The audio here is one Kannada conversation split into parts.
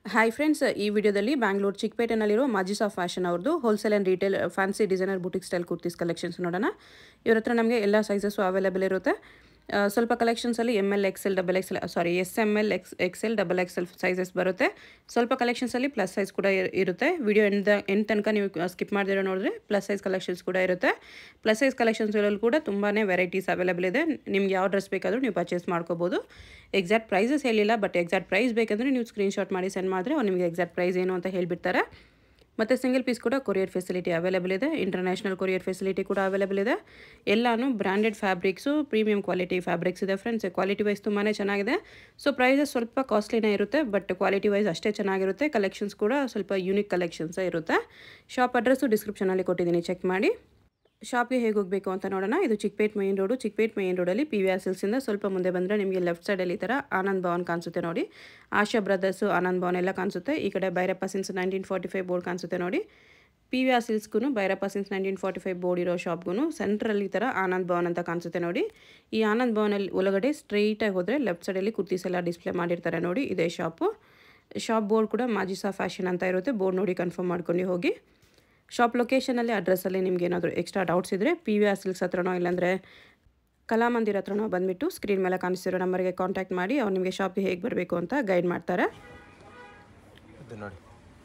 ಹಾಯ್ ಫ್ರೆಂಡ್ಸ್ ಈ ವಿಡಿಯೋದಲ್ಲಿ ಬ್ಯಾಂಗ್ಳೂರು ಚಿಕ್ಕಪೇಟೆನಲ್ಲಿರೋ ಮಾಜಿಸಾ ಫ್ಯಾಷನ್ ಅವ್ರದ್ದು wholesale and retail fancy designer boutique style kurtis collections ನೋಡೋಣ ಇವ್ರ ಹತ್ರ ನಮಗೆ ಎಲ್ಲ ಸೈಜಸ್ಸು ಅವೈಲೇಬಲ್ ಇರುತ್ತೆ ಆ, ಸ್ವಲ್ಪ ಕಲೆಕ್ಷನ್ಸಲ್ಲಿ M L Excel double XL sorry S M L X XL double XL sizes ಬರುತ್ತೆ ಸ್ವಲ್ಪ ಕಲೆಕ್ಷನ್ಸಲ್ಲಿ ಪ್ಲಸ್ ಸೈಜ್ ಕೂಡ ಇರ್- ಇರುತ್ತೆ ವಿಡಿಯೋ ಎಂದ ಎಂಡ್ ತನಕ ನೀವು ಸ್ಕಿಪ್ ಮಾಡದಿರೋ ನೋಡಿದ್ರೆ ಪ್ಲಸ್ ಸೈಜ್ ಕಲೆಕ್ಷನ್ಸ್ ಕೂಡ ಇರುತ್ತೆ ಪ್ಲಸ್ ಸೈಜ್ ಕಲೆಕ್ಷನ್ಸ್ಗಳಲ್ಲಿ ಕೂಡ ತುಂಬಾ ವೆರೈಟೀಸ್ ಅವೈಲೇಬಲ್ ಇದೆ ನಿಮ್ಗೆ ಯಾವ ಡ್ರೆಸ್ ಬೇಕಾದರೂ ನೀವು ಪರ್ಚೇಸ್ ಮಾಡ್ಕೋಬೋದು ಎಕ್ಸಾಕ್ಟ್ ಪ್ರೈಸಸ್ ಹೇಳಿಲ್ಲ ಬಟ್ ಎಕ್ಸಾಕ್ಟ್ ಪ್ರೈಸ್ ಬೇಕಂದರೆ ನೀವು ಸ್ಕ್ರೀನ್ಶಾಟ್ ಮಾಡಿ ಸೆಂಡ್ ಮಾಡಿದ್ರೆ ಅವ್ರು ನಿಮಗೆ ಎಕ್ಸಾಕ್ಟ್ ಪ್ರೈಸ್ ಏನು ಅಂತ ಹೇಳಿಬಿಡ್ತಾರೆ ಮತ್ತು ಸಿಂಗಲ್ ಪೀಸ್ ಕೂಡ ಕೊರಿಯರ್ ಫೆಸಿಲಿಟಿ ಅವೈಲೇಬಲ್ ಇದೆ ಇಂಟರ್ನ್ಯಾಷನಲ್ ಕೊರಿಯರ್ ಫೆಸಿಲಿಟಿ ಕೂಡ ಅವೈಲೇಬಲ್ ಇದೆ ಎಲ್ಲಾನು branded fabrics premium quality fabrics ಇದೆ ಫ್ರೆಂಡ್ಸ್ ಕ್ವಾಲಿಟಿ ವೈಸ್ ತುಂಬಾ ಚೆನ್ನಾಗಿದೆ ಸೊ ಪ್ರೈಸಸ್ ಸ್ವಲ್ಪ ಕಾಸ್ಟ್ಲಿನೇ ಇರುತ್ತೆ ಬಟ್ ಕ್ವಾಲಿಟಿ ವೈಸ್ ಅಷ್ಟೇ ಚೆನ್ನಾಗಿರುತ್ತೆ ಕಲೆಕ್ಷನ್ಸ್ ಕೂಡ ಸ್ವಲ್ಪ ಯೂನಿಕ್ ಕಲೆಕ್ಷನ್ಸೇ ಇರುತ್ತೆ ಶಾಪ್ ಅಡ್ರೆಸ್ಸು ಡಿಸ್ಕ್ರಿಪ್ಷನಲ್ಲಿ ಕೊಟ್ಟಿದ್ದೀನಿ ಚೆಕ್ ಮಾಡಿ ಶಾಪ್ಗೆ ಹೇಗೆ ಹೋಗಬೇಕು ಅಂತ ನೋಡೋಣ ಇದು Chickpet main road Chickpet main ರೋಡಲ್ಲಿ ಪಿ ವಿ ಆರ್ ಸಿಲ್ಸಿಂದ ಸ್ವಲ್ಪ ಮುಂದೆ ಬಂದರೆ ನಿಮಗೆ ಲೆಫ್ಟ್ ಸೈಡಲ್ಲಿ ಈ ಥರ ಆನಂದ್ ಭವನ್ ಕಾಣಿಸುತ್ತೆ ನೋಡಿ ಆಶಾ ಬ್ರದರ್ಸು ಆನಂದ್ ಭವನ್ ಎಲ್ಲ ಕಾಣಿಸುತ್ತೆ ಈ ಕಡೆ Bhairappa since nineteen forty five board ಕಾಣಿಸುತ್ತೆ ನೋಡಿ ಪಿ ವಿ ಆರ್ ಸಿಲ್ಸ್ಗೂ Bhairappa since nineteen forty five board ಇರೋ ಶಾಪ್ಗೂ ಸೆಂಟ್ರಲ್ಲಿ ಈ ಥರ ಆನಂದ್ ಭವನ್ ಅಂತ ಕಾಣಿಸುತ್ತೆ ನೋಡಿ ಈ ಆನಂದ್ ಭವನಲ್ಲಿ ಒಳಗಡೆ ಸ್ಟ್ರೈಟಾಗಿ ಹೋದರೆ ಲೆಫ್ಟ್ ಸೈಡಲ್ಲಿ ಕುರ್ತೀಸ್ ಎಲ್ಲ ಡಿಸ್ಪ್ಲೇ ಮಾಡಿರ್ತಾರೆ ನೋಡಿ ಇದೇ ಶಾಪು ಶಾಪ್ ಬೋರ್ಡ್ ಕೂಡ ಮಾಜಿಸಾ ಫ್ಯಾಷನ್ ಅಂತ ಇರುತ್ತೆ ಬೋರ್ಡ್ ನೋಡಿ ಕನ್ಫರ್ಮ್ ಮಾಡ್ಕೊಂಡು ಹೋಗಿ ಶಾಪ್ ಲೊಕೇಶನಲ್ಲಿ ಅಡ್ರೆಸ್ಸಲ್ಲಿ ನಿಮ್ಗೆ ಏನಾದರೂ ಎಕ್ಸ್ಟ್ರಾ ಡೌಟ್ಸ್ ಇದ್ದರೆ ಪಿ ವಿ ಆರ್ ಸಿಲ್ಕ್ಸ್ ಹತ್ರನೋ ಇಲ್ಲಾಂದರೆ ಕಲಾಮಂದಿರ ಹತ್ರನೋ ಬಂದುಬಿಟ್ಟು ಸ್ಕ್ರೀನ್ ಮೇಲೆ ಕಾಣಿಸ್ತಿರೋ ನಂಬರ್ಗೆ ಕಾಂಟ್ಯಾಕ್ಟ್ ಮಾಡಿ ಅವ್ರು ನಿಮಗೆ ಶಾಪಿಗೆ ಹೇಗೆ ಬರಬೇಕು ಅಂತ ಗೈಡ್ ಮಾಡ್ತಾರೆ ಇದು ನೋಡಿ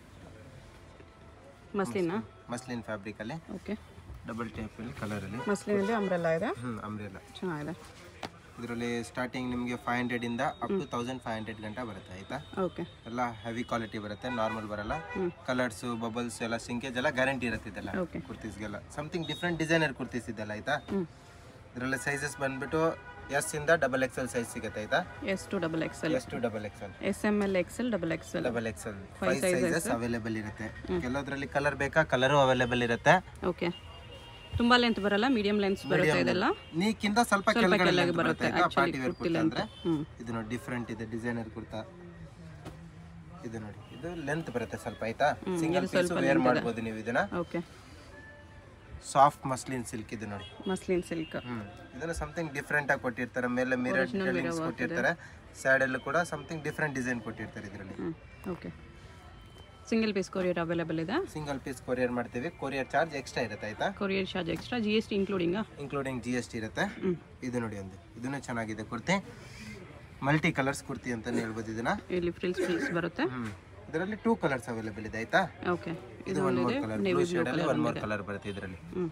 ಮಸ್ಲಿನ ಮಸ್ಲಿನ್ ಫ್ಯಾಬ್ರಿಕ್ ಅಲ್ಲಿ ಓಕೆ ಡಬಲ್ ಟೈಪ್ ಅಲ್ಲಿ ಕಲರ್ ಅಲ್ಲಿ ಮಸ್ಲಿನಲ್ಲಿ ಅಂಬ್ರೆಲ್ಲ ಇದೆ ಹ್ಮ್ ಅಂಬ್ರೆಲ್ಲ ಚೆನ್ನಾಗಿದೆ ಇದರಲ್ಲಿ ಸ್ಟಾರ್ಟಿಂಗ್ ನಿಮಗೆ ಫೈವ್ ಹಂಡ್ರೆಡ್ ಇಂದ up to thousand five hundred ಗಂಟ ಬರುತ್ತೆ ಆಯ್ತಾ ಓಕೆ ಎಲ್ಲ ಹೆವಿ ಕ್ವಾಲಿಟಿ ಬರುತ್ತೆ ನಾರ್ಮಲ್ ಬರಲ್ಲ ಕಲರ್ಸ್ ಬಬಲ್ಸ್ ಎಲ್ಲ ಸಿಂಕೇಜ್ ಎಲ್ಲ ಗ್ಯಾರಂಟಿ ಇರುತ್ತೆ ಇದೆಲ್ಲ Okay. ಕುರ್ತೀಸ್ಗೆಲ್ಲ ಸಮಥಿಂಗ್ ಡಿಫ್ರೆಂಟ್ ಡಿಸೈನರ್ ಕುರ್ತೀಸ್ ಇದೆಲ್ಲ ಆಯ್ತಾ ಇದರಲ್ಲಿ ಸೈಜಸ್ ಬಂದ್ಬಿಟ್ಟು ಎಸ್ ಇಂದ ಡಬಲ್ ಎಕ್ಸೆಲ್ ಸೈಜ್ ಸಿಗುತ್ತೆ ಆಯ್ತಾ S to double X L S to double X L S M L Excel double X L double X L five sizes available ಇರುತ್ತೆ ಕೆಲವದ್ರಲ್ಲಿ ಕಲರ್ ಬೇಕಾ ಕಲರು ಅವೈಲೇಬಲ್ ಇರುತ್ತೆ ಓಕೆ ತುಂಬ ಲೆಂತ್ ಬರಲ್ಲ ಮೀಡಿಯಂ ಲೆಂತ್ ಬರುತ್ತೆ ಇದೆಲ್ಲ ನೀಕ್ಕಿಂತ ಸ್ವಲ್ಪ ಕೆಳಗಡೆ ಕೆಳಗೆ length ಬರುತ್ತೆ, ಬರುತ್ತೆ actually party wear kurti kurta length. ಅಂದ್ರೆ ಹ್ಮ್. ಇದು ನೋಡಿ ಡಿಫ್ರೆಂಟ್ ಇದೆ ಡಿಸೈನರ್ ಕುರ್ತಾ ಇದು ನೋಡಿ ಇದು ಲೆಂತ್ ಬರುತ್ತೆ ಸ್ವಲ್ಪ ಆಯ್ತಾ ಸಿಂಗಲ್ ಪೀಸ್ ವೇರ್ ಮಾಡ್ಬೋದು ನೀವು ಇದನ್ನ ಓಕೆ ಸಾಫ್ಟ್ ಮಸ್ಲಿನ್ ಸಿಲ್ಕ್ ಇದು ನೋಡಿ ಮಸ್ಲಿನ್ ಸಿಲ್ಕ್ ಹ್ಮ್ ಇದನ್ನ ಸಮಥಿಂಗ್ ಡಿಫ್ರೆಂಟ್ ಆಗಿ ಕೊಟ್ಟಿರ್ತಾರೆ ಮೇಲೆ ಮಿರರ್ ಡಿಟೇಲಿಂಗ್ಸ್ ಕೊಟ್ಟಿರ್ತಾರೆ ಸೈಡ್ ಅಲ್ಲೂ ಕೂಡ ಸಮಥಿಂಗ್ ಡಿಫ್ರೆಂಟ್ ಡಿಸೈನ್ ಕೊಟ್ಟಿರ್ತಾರೆ ಇದರಲ್ಲಿ ಹ್ಞೂ okay single piece courier available ಇದೆ ಸಿಂಗಲ್ ಪೀಸ್ ಕೊರಿಯರ್ ಮಾಡ್ತೀವಿ ಕೊರಿಯರ್ ಚಾರ್ಜ್ ಎಕ್ಸ್ಟ್ರಾ ಇರುತ್ತೆ ಆಯ್ತಾ courier charge extra G S T ಇನ್ಕ್ಲೂಡಿಂಗಾ ಇನ್ಕ್ಲೂಡಿಂಗ್ ಜಿ ಎಸ್ ಟಿ ಇರುತ್ತೆ ಇದು ನೋಡಿ ಒಂದು ಇದನ್ನು ಚೆನ್ನಾಗಿದೆ ಕುರ್ತಿ ಮಲ್ಟಿ ಕಲರ್ಸ್ ಕುರ್ತಿ ಅಂತಾನೆ ಹೇಳ್ಬೋದು ಇದನ್ನ ಇಲ್ಲಿ ಫ್ರಿಲ್ಸ್ ಫ್ರಿಲ್ಸ್ ಬರುತ್ತೆ ಹ್ಮ್ ಇದರಲ್ಲಿ ಟೂ ಕಲರ್ಸ್ ಅವೈಲೇಬಲ್ ಇದೆ ಆಯ್ತಾ ಓಕೆ ಇದು one more colour blue shade ಅಲ್ಲಿ ಒನ್ ಮೋರ್ ಕಲರ್ ಬರುತ್ತೆ ಇದರಲ್ಲಿ ಹ್ಞೂ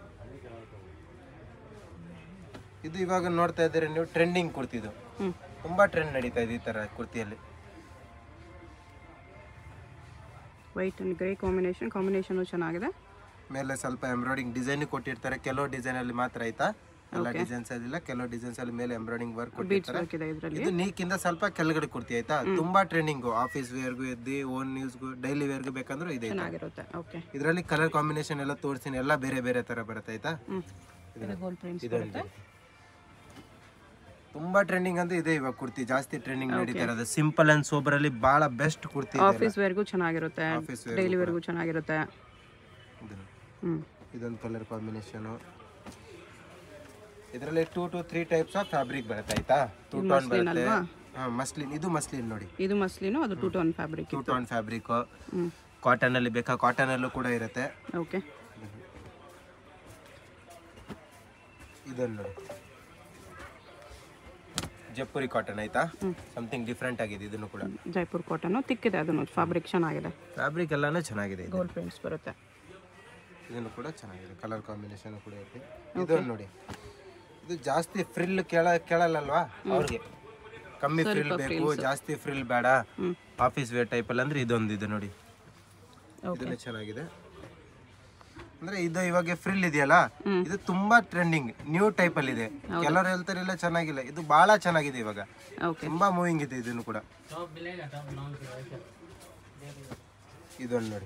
ಇದು ಇವಾಗ ನೋಡ್ತಾ ಇದ್ದೀರಿ ನೀವು ಟ್ರೆಂಡಿಂಗ್ ಕುರ್ತಿದು ಹ್ಞೂ ತುಂಬಾ ಟ್ರೆಂಡ್ ನಡೀತಾ ಇದೆ ಈ ತರ ಕುರ್ತಿಯಲ್ಲಿ white and grey combination combination ಚೆನ್ನಾಗಿದೆ ಮೇಲೆ ಸ್ವಲ್ಪ ಎಂಬ್ರಾಯ್ಡಿಂಗ್ ಡಿಸೈನ್ ಕೊಟ್ಟಿರ್ತಾರೆ ಕೆಲವು ಡಿಸೈನ್ ಅಲ್ಲಿ ಮಾತ್ರ ಆಯ್ತಾ ಎಲ್ಲ ಡಿಸೈನ್ಸ್ ಅಲ್ಲಿಲ್ಲ ಕೆಲವು ಡಿಸೈನ್ಸ್ ಅಲ್ಲಿ ಮೇಲೆ ಎಂಬ್ರಾಯ್ಡಿಂಗ್ ವರ್ಕ್ ಕೊಟ್ಟಿರ್ತಾರೆ ಬೇಕಿದೆ ಇದರಲ್ಲಿ ಇದು ನೀಕಿಂದ ಸ್ವಲ್ಪ ಕೆಳಗಡೆ ಕುರ್ತಿ ಆಯ್ತಾ ತುಂಬಾ ಟ್ರೆಂಡಿಂಗು ಆಫೀಸ್ ವೇರ್ಗೂ ಎದ್ದಿ ಓನ್ ನ್ಯೂಸ್ಗೂ ಡೈಲಿ ವೇರ್ಗೂ ಬೇಕಂದ್ರೆ ಇದೆ ಚೆನ್ನಾಗಿರುತ್ತೆ ಓಕೆ ಇದರಲ್ಲಿ ಕಲರ್ ಕಾಂಬಿನೇಷನ್ ಎಲ್ಲ ತೋರಿಸ್ತೀನಿ ಎಲ್ಲ ಬೇರೆ ಬೇರೆ ತರ ಬರುತ್ತೆ ಆಯ್ತಾ ಹ್ಞೂ ಇದು ಗೋಲ್ಡ್ ಪ್ರಿಂಟ್ಸ್ ಇದೊಂದು ತುಂಬಾ ಟ್ರೆಂಡಿಂಗ್ ಅಂತ ಇದೆ ಇವಾಗ ಕುರ್ತಿ ಜಾಸ್ತಿ ಟ್ರೆಂಡಿಂಗ್ ನಡೀತಾ ಇರೋದು ಸಿಂಪಲ್ ಅಂಡ್ ಸೋಬರ್ ಅಲ್ಲಿ ಬಹಳ ಬೆಸ್ಟ್ ಕುರ್ತಿ ಇದೆ ಆಫೀಸ್ ವೇರ್ಗೂ ಚೆನ್ನಾಗಿರುತ್ತೆ ಆಫೀಸ್ ಡೈಲಿ ವೇರ್ಗೂ ಚೆನ್ನಾಗಿರುತ್ತೆ ಇದು ಹ್ಞೂ ಇದೊಂದು ಕಲರ್ ಕಾಂಬಿನೇಷನ್ ಇದರಲ್ಲಿ two to three types of fabric ಬರುತ್ತೆ ಆಯ್ತಾ ಟೂ ಟೋನ್ ಬರುತ್ತೆ ಹಾ ಮಸ್ಲಿನ್ ಇದು ಮಸ್ಲಿನ್ ನೋಡಿ ಇದು ಮಸ್ಲಿನು ಅದು two tone fabric two tone fabric ಹ್ಞೂ ಕಾಟನ್ ಅಲ್ಲಿ ಬೇಕಾ ಕಾಟನ್ ಅಲ್ಲೂ ಕೂಡ ಇರುತ್ತೆ ಓಕೆ ಇದನ್ನು ನೋಡಿ ಜಪ್ಪುರಿ ಕಾಟನ್ ಆಯ್ತಾ ಸಮಥಿಂಗ್ ಡಿಫ್ರೆಂಟ್ ಆಗಿದೆ ಇದನ್ನು ಕೂಡ ಜೈಪುರ್ ಕಾಟನು ತಿಕ್ಕಿದೆ ಅದನ್ನು ಫ್ಯಾಬ್ರಿಕ್ ಚೆನ್ನಾಗಿದೆ ಫ್ಯಾಬ್ರಿಕ್ ಎಲ್ಲಾನು ಚೆನ್ನಾಗಿದೆ ಇದು ಗೋಲ್ಡ್ ಪ್ರಿಂಟ್ಸ್ ಬರುತ್ತೆ ಇದನ್ನು ಕೂಡ ಚೆನ್ನಾಗಿದೆ ಕಲರ್ ಕಾಂಬಿನೇಷನ್ ಕೂಡ ಇದೆ ಇದನ್ನು ನೋಡಿ ಇದು ಜಾಸ್ತಿ ಫ್ರಿಲ್ ಕೇಳ ಕೇಳಲ್ಲಲ್ವಾ ಅವ್ರಿಗೆ ಕಮ್ಮಿ ಫ್ರಿಲ್ ಬೇಕು ಜಾಸ್ತಿ ಫ್ರಿಲ್ ಬೇಡ ಆಫೀಸ್ ವೇರ್ ಟೈಪ್ ಅಲ್ಲಿ ಅಂದ್ರೆ ಇದೊಂದು ಇದೆ ನೋಡಿ ಇದನ್ನು ಚೆನ್ನಾಗಿದೆ ಅಂದ್ರೆ ಇದು ಇವಾಗ ಫ್ರಿಲ್ ಇದೆಯಲ್ಲ ಇದು ತುಂಬಾ ಟ್ರೆಂಡಿಂಗ್ ನ್ಯೂ ಟೈಪ್ ಅಲ್ಲಿ ಇದೆ ಕೆಲವರು ಹೇಳ್ತಾರೆ ಇಲ್ಲ ಚೆನ್ನಾಗಿಲ್ಲ ಇದು ಬಹಳ ಚೆನ್ನಾಗಿದೆ ಇವಾಗ ಓಕೆ ತುಂಬಾ ಮೂವಿಂಗ್ ಇದೆ ಇದನ್ನು ಕೂಡ ಇದೊಂದು ನೋಡಿ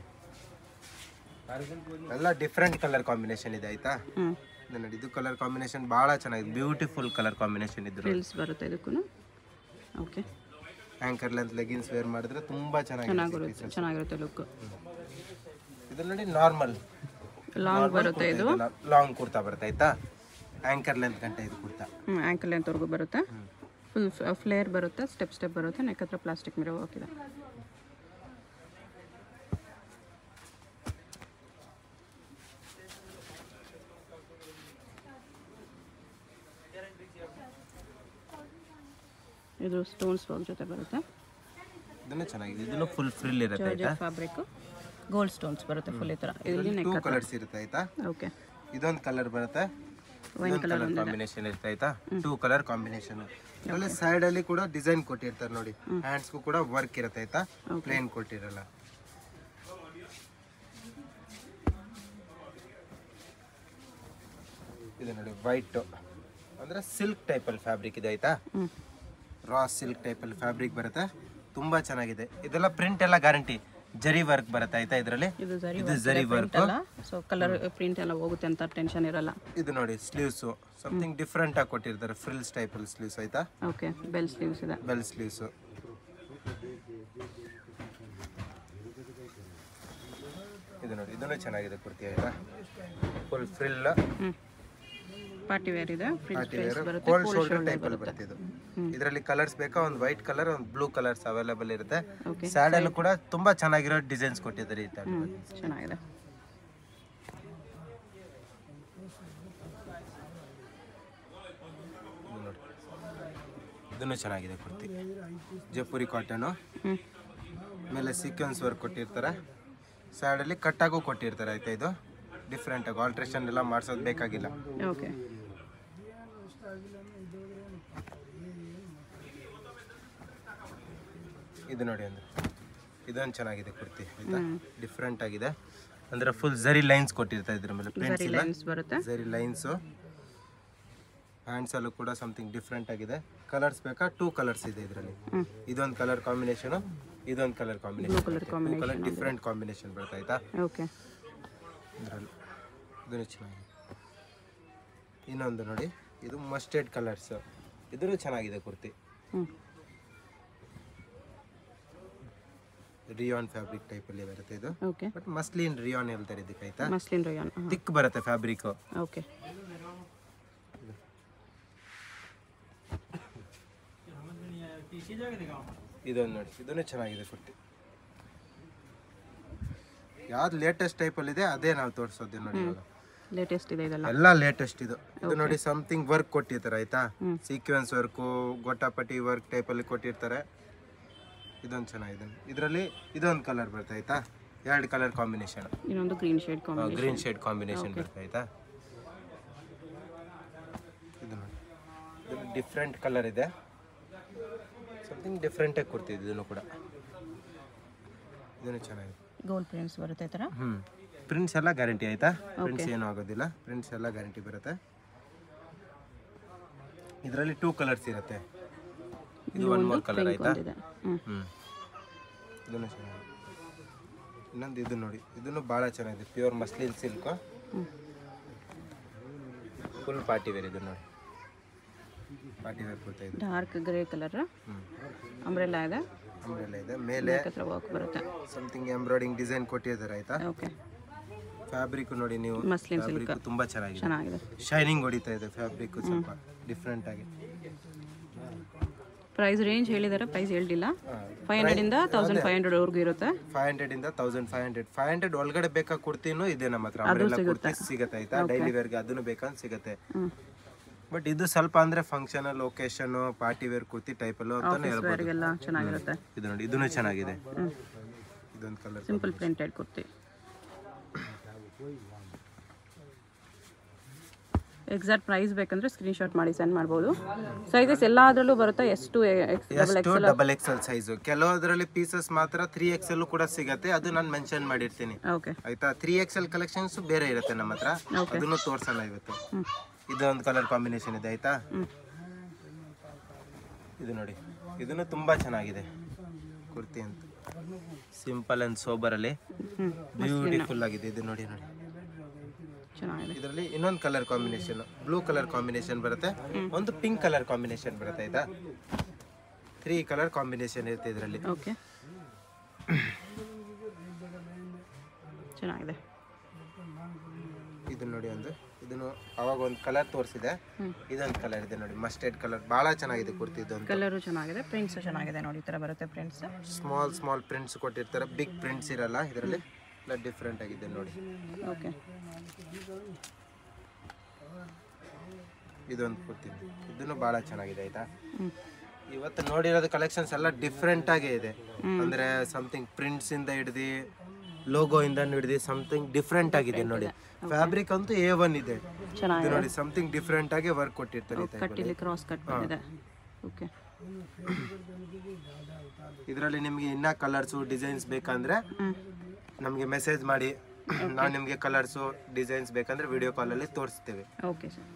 ಎಲ್ಲ ಡಿಫ್ರೆಂಟ್ ಕಲರ್ ಕಾಂಬಿನೇಷನ್ ಇದೆ ಆಯ್ತಾ ಹ್ಞೂ ಇದು ನೋಡಿ ಇದು ಕಲರ್ ಕಾಂಬಿನೇಷನ್ ಬಹಳ ಚೆನ್ನಾಗಿದೆ ಬ್ಯೂಟಿಫುಲ್ ಕಲರ್ ಕಾಂಬಿನೇಷನ್ ಇದ್ರು ಫ್ರಿಲ್ಸ್ ಬರುತ್ತೆ ಇದಕ್ಕೂ okay ankle length leggings wear ಮಾಡಿದ್ರೆ ತುಂಬಾ ಚೆನ್ನಾಗಿದೆ ಚೆನ್ನಾಗಿರುತ್ತೆ ಚೆನ್ನಾಗಿರುತ್ತೆ ಲುಕ್ ಇದು ನೋಡಿ ನಾರ್ಮಲ್ ಲಾಂಗ್ ಬರುತ್ತೆ ಇದು ಲಾಂಗ್ ಕುರ್ತಾ ಬರುತ್ತೆ ಆಯ್ತಾ ಆಂಕರ್ ಲೆಂತ್ ಗಂಟೆ ಇದು ಕುರ್ತಾ ಹ್ಞೂ ಆ್ಯಂಕಲ್ ಲೆಂತ್ವರೆಗೂ ಬರುತ್ತೆ ಫುಲ್ ಫ್ಲೇರ್ ಬರುತ್ತೆ ಸ್ಟೆಪ್ ಸ್ಟೆಪ್ ಬರುತ್ತೆ ನೆಕ್ ಹತ್ರ ಪ್ಲಾಸ್ಟಿಕ್ ಮಿರೋ ಹಾಕಿದೆ ಇದು ಸ್ಟೋನ್ಸ್ ವರ್ಕ್ ಜೊತೆ ಬರುತ್ತೆ ಇದನ್ನು ಚೆನ್ನಾಗಿದೆ ಇದನ್ನು ಫುಲ್ ಫ್ರಿಲ್ ಇರುತ್ತೆ ಆಯ್ತಾ ಫ್ಯಾಬ್ರಿಕ್ ಗೋಲ್ಡ್ ಸ್ಟೋನ್ಸ್ ಬರುತ್ತೆ ಫುಲ್ ಈ ಥರ ಇಲ್ಲಿ ಟೂ ಕಲರ್ಸ್ ಇರುತ್ತೆ ಆಯ್ತಾ ಓಕೆ ಇದೊಂದು ಕಲರ್ ಬರುತ್ತೆ ಇದೊಂದು ಕಲರ್ ಕಾಂಬಿನೇಷನ್ ಇರುತ್ತೆ ಆಯ್ತಾ ಟೂ ಕಲರ್ ಕಾಂಬಿನೇಷನ್ ಆಮೇಲೆ ಸೈಡ್ ಅಲ್ಲಿ ಕೂಡ ಡಿಸೈನ್ ಕೊಟ್ಟಿರ್ತಾರೆ ನೋಡಿ ಹ್ಯಾಂಡ್ಸ್ಗೂ ಕೂಡ ವರ್ಕ್ ಇರುತ್ತೆ ಆಯ್ತಾ ಪ್ಲೇನ್ ಕೊಟ್ಟಿರಲ್ಲ ಇದು ನೋಡಿ ವೈಟ್ ಅಂದ್ರೆ ಸಿಲ್ಕ್ ಟೈಪ್ ಅಲ್ಲಿ ಫ್ಯಾಬ್ರಿಕ್ ಇದೆ ಆಯ್ತಾ ಹ್ಞೂ ರಾ ಸಿಲ್ಕ್ ಟೈಪ್ ಅಲ್ಲಿ ಫ್ಯಾಬ್ರಿಕ್ ಬರುತ್ತೆ ತುಂಬಾ ಚೆನ್ನಾಗಿದೆ ಇದೆಲ್ಲ ಪ್ರಿಂಟ್ ಎಲ್ಲ ಗ್ಯಾರಂಟಿ ಜರಿ ವರ್ಕ್ ಬರುತ್ತೆ ಆಯ್ತಾ ಇದರಲ್ಲಿ ಇದು ಸರಿ ಇದು ಜರಿ ವರ್ಕ್ ಅಲ್ಲ ಸೊ ಕಲರ್ ಪ್ರಿಂಟ್ ಎಲ್ಲ ಹೋಗುತ್ತೆ ಅಂತ ಟೆನ್ಷನ್ ಇರಲ್ಲ ಇದು ನೋಡಿ ಸ್ಲೀವ್ಸ್ ಸಮಥಿಂಗ್ ಡಿಫ್ರೆಂಟ್ ಆಗಿ ಕೊಟ್ಟಿರ್ತಾರೆ ಫ್ರಿಲ್ಸ್ ಟೈಪ್ ಅಲ್ಲಿ ಸ್ಲೀವ್ಸ್ ಆಯ್ತಾ ಓಕೆ ಬೆಲ್ ಸ್ಲೀವ್ಸ್ ಇದೆ ಬೆಲ್ ಸ್ಲೀವ್ಸ್ ಇದು ನೋಡಿ ಇದನ್ನು ಚೆನ್ನಾಗಿದೆ ಕುರ್ತಿ ಆಯ್ತಾ ಫುಲ್ ಫ್ರಿಲ್ ಹ್ಞೂ ಪಾರ್ಟಿ ವೇರ್ ಇದೆ ಫ್ರಿಲ್ ಪಾರ್ಟಿ ಸ್ಪೇಸ್ ವೇರ್ ಬರುತ್ತೆ ಕೋಲ್ಡ್ ಶೋಲ್ಡರ್ ಟೈಪ್ ಅಲ್ಲಿ ಬರುತ್ತೆ ಇದು ಇದರಲ್ಲಿ ಕಲರ್ಸ್ ಬೇಕಾ ಒಂದು ವೈಟ್ ಕಲರ್ ಒಂದು ಬ್ಲೂ ಕಲರ್ಸ್ ಅವೈಲೇಬಲ್ ಇರುತ್ತೆ ಓಕೆ ಸ್ಯಾಡಲ್ ಕೂಡ ತುಂಬಾ ಚೆನ್ನಾಗಿರೋ ಡಿಸೈನ್ಸ್ ಕೊಟ್ಟಿದ್ದಾರೆ ಈ ತರ ಹ್ಞೂ ಚೆನ್ನಾಗಿದೆ ಇದು ನೋಡಿ ಇದನ್ನು ಚೆನ್ನಾಗಿದೆ ಕುರ್ತಿ ಜೈಪುರಿ ಕಾಟನು ಹ್ಞೂ ಮೇಲೆ ಸೀಕ್ವೆನ್ಸ್ ವರ್ಕ್ ಕೊಟ್ಟಿರ್ತಾರೆ ಸೈಡಲ್ಲಿ ಕಟ್ಟಾಗೂ ಕೊಟ್ಟಿರ್ತಾರೆ ಆಯ್ತಾ ಇದು ಡಿಫ್ರೆಂಟ್ ಆಗಿ ಆಲ್ಟ್ರೇಷನ್ ಎಲ್ಲ ಮಾಡ್ಸೋದು ಬೇಕಾಗಿಲ್ಲ ಓಕೆ ಇದು ನೋಡಿ ಅಂದ್ರೆ ಇದೊಂದು ಚೆನ್ನಾಗಿದೆ ಕುರ್ತಿ ಆಯ್ತಾ ಡಿಫ್ರೆಂಟ್ ಆಗಿದೆ ಅಂದ್ರೆ ಫುಲ್ ಜರಿ ಲೈನ್ಸ್ ಕೊಟ್ಟಿರ್ತಾರೆ ಇದ್ರ ಮೇಲೆ ಪ್ರಿಂಟ್ಸ್ ಸರಿ ಇಲ್ಲ ಲೈನ್ಸ್ ಬರುತ್ತೆ ಜರಿ ಲೈನ್ಸು ಹ್ಯಾಂಡ್ಸ್ ಅಲ್ಲೂ ಕೂಡ ಸಮಥಿಂಗ್ ಡಿಫ್ರೆಂಟ್ ಆಗಿದೆ ಕಲರ್ಸ್ ಬೇಕಾ ಟೂ ಕಲರ್ಸ್ ಇದೆ ಇದರಲ್ಲಿ ಹ್ಮ್. ಇದೊಂದು ಕಲರ್ ಕಾಂಬಿನೇಷನು ಇದೊಂದು colour combination colour two colour different combination ಬರುತ್ತೆ ಆಯ್ತಾ ಓಕೆ ಇದರಲ್ಲಿ ಇದನ್ನು ಚೆನ್ನಾಗಿದೆ ಇನ್ನೊಂದು ನೋಡಿ ಇದು ಮಸ್ಟರ್ಡ್ ಕಲರ್ಸ್ ಇದನ್ನು ಚೆನ್ನಾಗಿದೆ ಕುರ್ತಿ ಹ್ಞೂ ರಿಯಾನ್ ಫ್ಯಾಬ್ರಿಕ್ ಟೈಪಲ್ಲಿ ಬರುತ್ತೆ ಇದು ಓಕೆ ಬಟ್ ಮಸ್ಲಿನ್ ರಿಯಾನ್ ಹೇಳ್ತಾರೆ ಇದಕ್ಕೆ ಆಯ್ತಾ ಮಸ್ಲಿನ್ ರಯಾನ್ ತಿಕ್ ಬರುತ್ತೆ ಫ್ಯಾಬ್ರಿಕ್ ಓಕೆ ಇದೊಂದು ನೋಡಿ ಇದನ್ನು ಚೆನ್ನಾಗಿದೆ ಕುರ್ತಿ ಯಾವ್ದು ಲೇಟೆಸ್ಟ್ ಟೈಪಲ್ಲಿ ಇದೆ ಅದೇ ನಾವು ತೋರಿಸೋದು ನೋಡಿ ಇವಾಗ ಲೇಟೆಸ್ಟ್ ಇದೆ ಇದೆಲ್ಲ ಎಲ್ಲ ಲೇಟೆಸ್ಟ್ ಇದು ಇದು ನೋಡಿ ಸಮಥಿಂಗ್ ವರ್ಕ್ ಕೊಟ್ಟಿರ್ತಾರೆ ಆಯ್ತಾ ಸೀಕ್ವೆನ್ಸ್ ವರ್ಕು ಗೊಟ್ಟಾಪಟ್ಟಿ ವರ್ಕ್ ಟೈಪಲ್ಲಿ ಕೊಟ್ಟಿರ್ತಾರೆ ಇದೊಂದು ಚೆನ್ನಾಗಿದೆ ಇದರಲ್ಲಿ ಇದೊಂದು ಕಲರ್ ಬರುತ್ತೆ ಆಯ್ತಾ ಎರಡು ಕಲರ್ ಕಾಂಬಿನೇಷನ್ ಇನ್ನೊಂದು green shade combination green shade combination ಬರುತ್ತೆ ಆಯ್ತಾ ಇದು ನೋಡಿ ಇದು ಡಿಫ್ರೆಂಟ್ ಕಲರ್ ಇದೆ ಸಮಥಿಂಗ್ ಡಿಫ್ರೆಂಟ್ ಆಗಿ ಕೊಡ್ತಿದ್ದು ಇದನ್ನು ಕೂಡ ಇದನ್ನು ಚೆನ್ನಾಗಿದೆ ಗೋಲ್ಡ್ ಪ್ರಿಂಟ್ಸ್ ಬರುತ್ತೆ ಈ ಥರ ಹ್ಮ್ ಪ್ರಿಂಟ್ಸ್ ಎಲ್ಲ ಗ್ಯಾರಂಟಿ ಆಯ್ತಾ ಪ್ರಿಂಟ್ಸ್ ಏನೂ ಆಗೋದಿಲ್ಲ ಪ್ರಿಂಟ್ಸ್ ಎಲ್ಲ ಗ್ಯಾರಂಟಿ ಬರುತ್ತೆ ಇದರಲ್ಲಿ ಟೂ ಕಲರ್ಸ್ ಇರುತ್ತೆ ಇದು ಒನ್ ಮೋರ್ ಕಲರ್ ಆಯ್ತಾ ಒಂದಿದೆ ಹ್ಞೂ ಹ್ಮ್ ಇದನ್ನು ಚೆನ್ನಾಗಿದೆ ಇನ್ನೊಂದು ಇದು ನೋಡಿ ಇದನ್ನು ಭಾಳ ಚೆನ್ನಾಗಿದೆ ಪ್ಯೂರ್ ಮಸ್ಲಿನ್ ಸಿಲ್ಕ್ ಹ್ಞೂ ಫುಲ್ ಪಾರ್ಟಿ ವೇರ್ ಇದು ನೋಡಿ ಪಾರ್ಟಿ ವೇರ್ ಕೊಡ್ತಾ ಇದೆ dark grey colour hmm umbrella ಇದೆ ಅಂಬ್ರೆಲ್ಲ ಇದೆ ಮೇಲೆ ಹತ್ರ ವರ್ಕ್ ಬರುತ್ತೆ ಸಮಥಿಂಗ್ ಎಂಬ್ರಾಯ್ಡಿಂಗ್ ಡಿಸೈನ್ ಕೊಟ್ಟಿದ್ದಾರೆ ಆಯ್ತಾ ಓಕೆ ಫ್ಯಾಬ್ರಿಕ್ ನೋಡಿ ನೀವು ಮಸ್ಲಿನ್ ಫ್ಯಾಬ್ರಿಕ್ ತುಂಬಾ ಚೆನ್ನಾಗಿದೆ ಚೆನ್ನಾಗಿದೆ ಶೈನಿಂಗ್ ಹೊಡಿತಾ ಇದೆ ಫ್ಯಾಬ್ರಿಕ್ ಸ್ವಲ್ಪ ಡಿಫ್ರೆಂಟ್ ಆಗಿ ಪ್ರೈಸ್ ರೇಂಜ್ ಹೇಳಿದ್ದಾರೆ ಪ್ರೈಸ್ ಹೇಳಿಲ್ಲ ಫೈವ್ ಹಂಡ್ರೆಡಿಂದ ತೌಸಂಡ್ ಫೈವ್ ಹಂಡ್ರೆಡ್ವರೆಗೂ ಇರುತ್ತೆ ಫೈವ್ ಹಂಡ್ರೆಡ್ ಇಂದ thousand five hundred five hundred ಒಳಗಡೆ ಬೇಕಾ ಕುರ್ತಿನೂ ಇದೆ ನಮ್ಮ ಹತ್ರ ಅಂಬ್ರೆಲ್ಲ ಕುರ್ತಿ ಸಿಗುತ್ತೆ ಆಯ್ತಾ ಡೈಲಿ ವೇರ್ಗೆ ಅದನ್ನು ಬೇಕಂತ ಸಿಗುತ್ತೆ ಹ್ಞೂ ಬಟ್ ಇದು ಸ್ವಲ್ಪ ಅಂದ್ರೆ functional location party wear kurti ಟೈಪಲ್ಲೂ ಅಂತಾನೆ ಹೇಳ್ಬೋದು ವೇರ್ಗೆಲ್ಲ ಚೆನ್ನಾಗಿರುತ್ತೆ ಇದು ನೋಡಿ ಇದನ್ನು ಚೆನ್ನಾಗಿದೆ ಹ್ಞೂ ಇದೊಂದು colour simple printed kurti exact price ಬೇಕಂದ್ರೆ ಸ್ಕ್ರೀನ್ಶಾಟ್ ಮಾಡಿ ಸೆಂಡ್ ಮಾಡ್ಬೋದು ಸೈಜಸ್ ಎಲ್ಲದರಲ್ಲೂ ಬರುತ್ತಾ ಎಷ್ಟು ಎಕ್ಸ್ ಡಬಲ್ ಎಷ್ಟು ಡಬಲ್ ಎಕ್ಸೆಲ್ ಸೈಜು ಕೆಲವೊಂದರಲ್ಲಿ ಪೀಸಸ್ ಮಾತ್ರ ತ್ರೀ ಎಕ್ಸೆಲ್ ಕೂಡ ಸಿಗತ್ತೆ ಅದು ನಾನು ಮೆನ್ಷನ್ ಮಾಡಿರ್ತೀನಿ ಓಕೆ ಆಯ್ತಾ ತ್ರೀ ಎಕ್ಸೆಲ್ ಕಲೆಕ್ಷನ್ಸ್ ಬೇರೆ ಇರುತ್ತೆ ನಮ್ಮ ಹತ್ರ ಅದನ್ನು ತೋರ್ಸೋಣ ಇವತ್ತು ಇದೊಂದು ಕಲರ್ ಕಾಂಬಿನೇಷನ್ ಇದೆ ಆಯ್ತಾ ಹ್ಞೂ ಇದು ನೋಡಿ ಇದನ್ನು ತುಂಬಾ ಚೆನ್ನಾಗಿದೆ ಕುರ್ತಿ ಅಂತ ಸಿಂಪಲ್ ಅಂಡ್ ಸೋಬರ್ ಅಲ್ಲಿ ಹ್ಞೂ ಬ್ಯೂಟಿಫುಲ್ ಆಗಿದೆ ಇದು ನೋಡಿ ನೋಡಿ ಚೆನ್ನಾಗಿದೆ ಇದರಲ್ಲಿ ಇನ್ನೊಂದು colour combination blue colour combination ಬರುತ್ತೆ ಒಂದು ಪಿಂಕ್ ಕಲರ್ ಕಾಂಬಿನೇಷನ್ ಬರುತ್ತೆ ಆಯ್ತಾ ತ್ರೀ ಕಲರ್ ಕಾಂಬಿನೇಷನ್ ಇರುತ್ತೆ ಇದರಲ್ಲಿ ಓಕೆ ಚೆನ್ನಾಗಿದೆ ಇದನ್ನ ನೋಡಿ ಒಂದು ಇದನ್ನು ಅವಾಗ ಒಂದು ಕಲರ್ ತೋರಿಸಿದೆ ಇದೊಂದು ಕಲರ್ ಇದೆ ನೋಡಿ ಮಸ್ಟರ್ಡ್ ಕಲರ್ ಬಹಳ ಚೆನ್ನಾಗಿದೆ ಕುರ್ತಿ ಇದೊಂದು ಕಲರು ಚೆನ್ನಾಗಿದೆ ಪ್ರಿಂಟ್ಸು ಚೆನ್ನಾಗಿದೆ ನೋಡಿ ಈ ಥರ ಬರುತ್ತೆ ಪ್ರಿಂಟ್ಸ್ ಸ್ಮಾಲ್ ಸ್ಮಾಲ್ ಪ್ರಿಂಟ್ಸ್ ಕೊಟ್ಟಿರ್ತಾರೆ ಬಿಗ್ ಪ್ರಿಂಟ್ಸ್ ಇರಲ್ಲ ಇದರಲ್ಲಿ ಎಲ್ಲ ಡಿಫ್ರೆಂಟ್ ಆಗಿದೆ ನೋಡಿ ಓಕೆ ಇದೊಂದು ಕುರ್ತಿ ಇದನ್ನು ಬಹಳ ಚೆನ್ನಾಗಿದೆ ಆಯ್ತಾ ಹ್ಞೂ ಇವತ್ತು ನೋಡಿರೋದು ಕಲೆಕ್ಷನ್ಸ್ ಎಲ್ಲ ಡಿಫ್ರೆಂಟ್ ಆಗೇ ಇದೆ ಅಂದ್ರೆ ಸಮಥಿಂಗ್ ಪ್ರಿಂಟ್ಸ್ ಇಂದ ಹಿಡ್ದು ಲೋಗೋ ಇಂದ ಹಿಡ್ದು ಸಮಥಿಂಗ್ ಡಿಫ್ರೆಂಟ್ ಆಗಿದೆ ನೋಡಿ ಫ್ಯಾಬ್ರಿಕ್ ಅಂತೂ ಎ ಒನ್ ಇದೆ ಇದು ಚೆನ್ನಾಗಿದೆ ನೋಡಿ ಸಮಥಿಂಗ್ ಡಿಫ್ರೆಂಟ್ ಆಗಿ ವರ್ಕ್ ಕೊಟ್ಟಿರ್ತಾರೆ ಈ type ಕಟ್ ಇಲ್ಲಿ ಕ್ರಾಸ್ ಕಟ್ ಬಂದಿದೆ ಓಕೆ ಇದರಲ್ಲಿ ನಿಮಗೆ ಇನ್ನ ಕಲರ್ಸು ಡಿಸೈನ್ಸ್ ಬೇಕಂದ್ರೆ ಹ್ಞೂ ನಮಗೆ ಮೆಸೇಜ್ ಮಾಡಿ ನಾವು ನಿಮಗೆ ಕಲರ್ಸು ಡಿಸೈನ್ಸ್ ಬೇಕಂದ್ರೆ ವಿಡಿಯೋ ಕಾಲಲ್ಲಿ ತೋರಿಸ್ತೇವೆ ಓಕೆ ಸರ್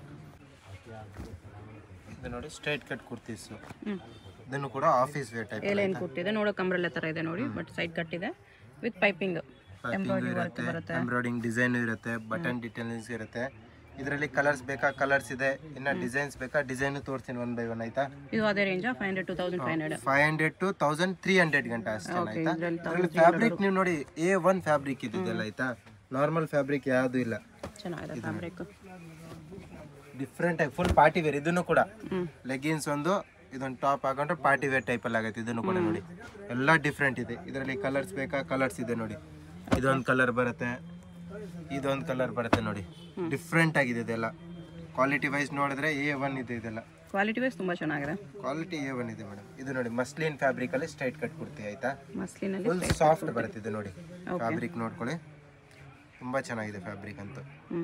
ಇದು ನೋಡಿ ಸ್ಟ್ರೈಟ್ ಕಟ್ ಕುರ್ತೀಸು ಹ್ಞೂ ಇದನ್ನು ಕೂಡ ಆಫೀಸ್ ವೇರ್ ಟೈಪ್ ಏಲೇನು ಕೊಟ್ಟಿದೆ ನೋಡೋಕೆ ಅಂಬ್ರೆಲ್ಲ ಥರ ಇದೆ ನೋಡಿ ಬಟ್ ಸೈಡ್ ಕಟ್ಟಿದೆ ವಿತ್ ಪೈಪಿಂಗ್ ಎಂಬ್ರಾಯ್ಡ್ರಿ ವರ್ಕ್ ಇರುತ್ತೆ ಬರುತ್ತೆ ಎಂಬ್ರಾಯ್ಡಿಂಗ್ ಡಿಸೈನ್ ಇರುತ್ತೆ ಬಟನ್ ಡಿಟೇಲ್ಸ್ ಇರುತ್ತೆ ಇದರಲ್ಲಿ ಕಲರ್ಸ್ ಬೇಕಾ ಕಲರ್ಸ್ ಇದೆ ಇನ್ನ ಡಿಸೈನ್ಸ್ ಬೇಕಾ ಡಿಸೈನ್ ತೋರಿಸ್ತೀನಿ ಒನ್ ಬೈ ಒನ್ ಆಯ್ತಾ ಇದು ಅದೇ ರೇಂಜಾ five hundred to thousand five hundred five hundred to thousand three hundred ಗಂಟೆ ಅಷ್ಟೇ Okay, ಆಯ್ತಾ ಇದ್ರಲ್ಲಿ ಇದರಲ್ಲಿ ಫ್ಯಾಬ್ರಿಕ್ ನೀವು ನೋಡಿ ಎ ಒನ್ ಫ್ಯಾಬ್ರಿಕ್ ಇದೆಯಲ್ಲ ಆಯ್ತಾ ನಾರ್ಮಲ್ ಫ್ಯಾಬ್ರಿಕ್ ಯಾವುದು ಇಲ್ಲ ಚೆನ್ನಾಗಿದೆ ಫ್ಯಾಬ್ರಿಕ್ ಡಿಫ್ರೆಂಟ್ ಆಗಿ ಫುಲ್ ಪಾರ್ಟಿ ವೇರ್ ಇದನ್ನು ಕೂಡ ಹ್ಞೂ ಲೆಗಿನ್ಸ್ ಒಂದು ಇದೊಂದು ಟಾಪ್ ಹಾಕೊಂಡ್ರೆ ಪಾರ್ಟಿ ವೇರ್ ಟೈಪ್ ಅಲ್ಲಿ ಆಗುತ್ತೆ ಇದನ್ನು ಕೂಡ ನೋಡಿ ಎಲ್ಲ ಡಿಫ್ರೆಂಟ್ ಇದೆ ಇದರಲ್ಲಿ ಕಲರ್ಸ್ ಬೇಕಾ ಕಲರ್ಸ್ ಇದೆ ನೋಡಿ ಇದೊಂದು ಕಲರ್ ಬರುತ್ತೆ ಇದೊಂದು ಕಲರ್ ಬರುತ್ತೆ ನೋಡಿ ಡಿಫ್ರೆಂಟ್ ಆಗಿದೆ ಇದೆಲ್ಲ ಕ್ವಾಲಿಟಿ ವೈಸ್ ನೋಡಿದ್ರೆ ಎ ಒನ್ ಇದೆ ಇದೆಲ್ಲ ಕ್ವಾಲಿಟಿ ವೈಸ್ ತುಂಬ ಚೆನ್ನಾಗಿದೆ ಕ್ವಾಲಿಟಿ ಎ ಒನ್ ಇದೆ ಮೇಡಮ್ ಇದು ನೋಡಿ ಮಸ್ಲಿನ್ ಫ್ಯಾಬ್ರಿಕ್ ಅಲ್ಲಿ ಸ್ಟ್ರೈಟ್ ಕಟ್ ಕೊಡ್ತೀವಿ ಆಯ್ತಾ ಮಸ್ಲಿನಲ್ಲಿ ಫುಲ್ ಸಾಫ್ಟ್ ಬರುತ್ತೆ ಇದು ನೋಡಿ ಫ್ಯಾಬ್ರಿಕ್ ನೋಡ್ಕೊಳ್ಳಿ ತುಂಬಾ ಚೆನ್ನಾಗಿದೆ ಫ್ಯಾಬ್ರಿಕ್ ಅಂತೂ ಹ್ಞೂ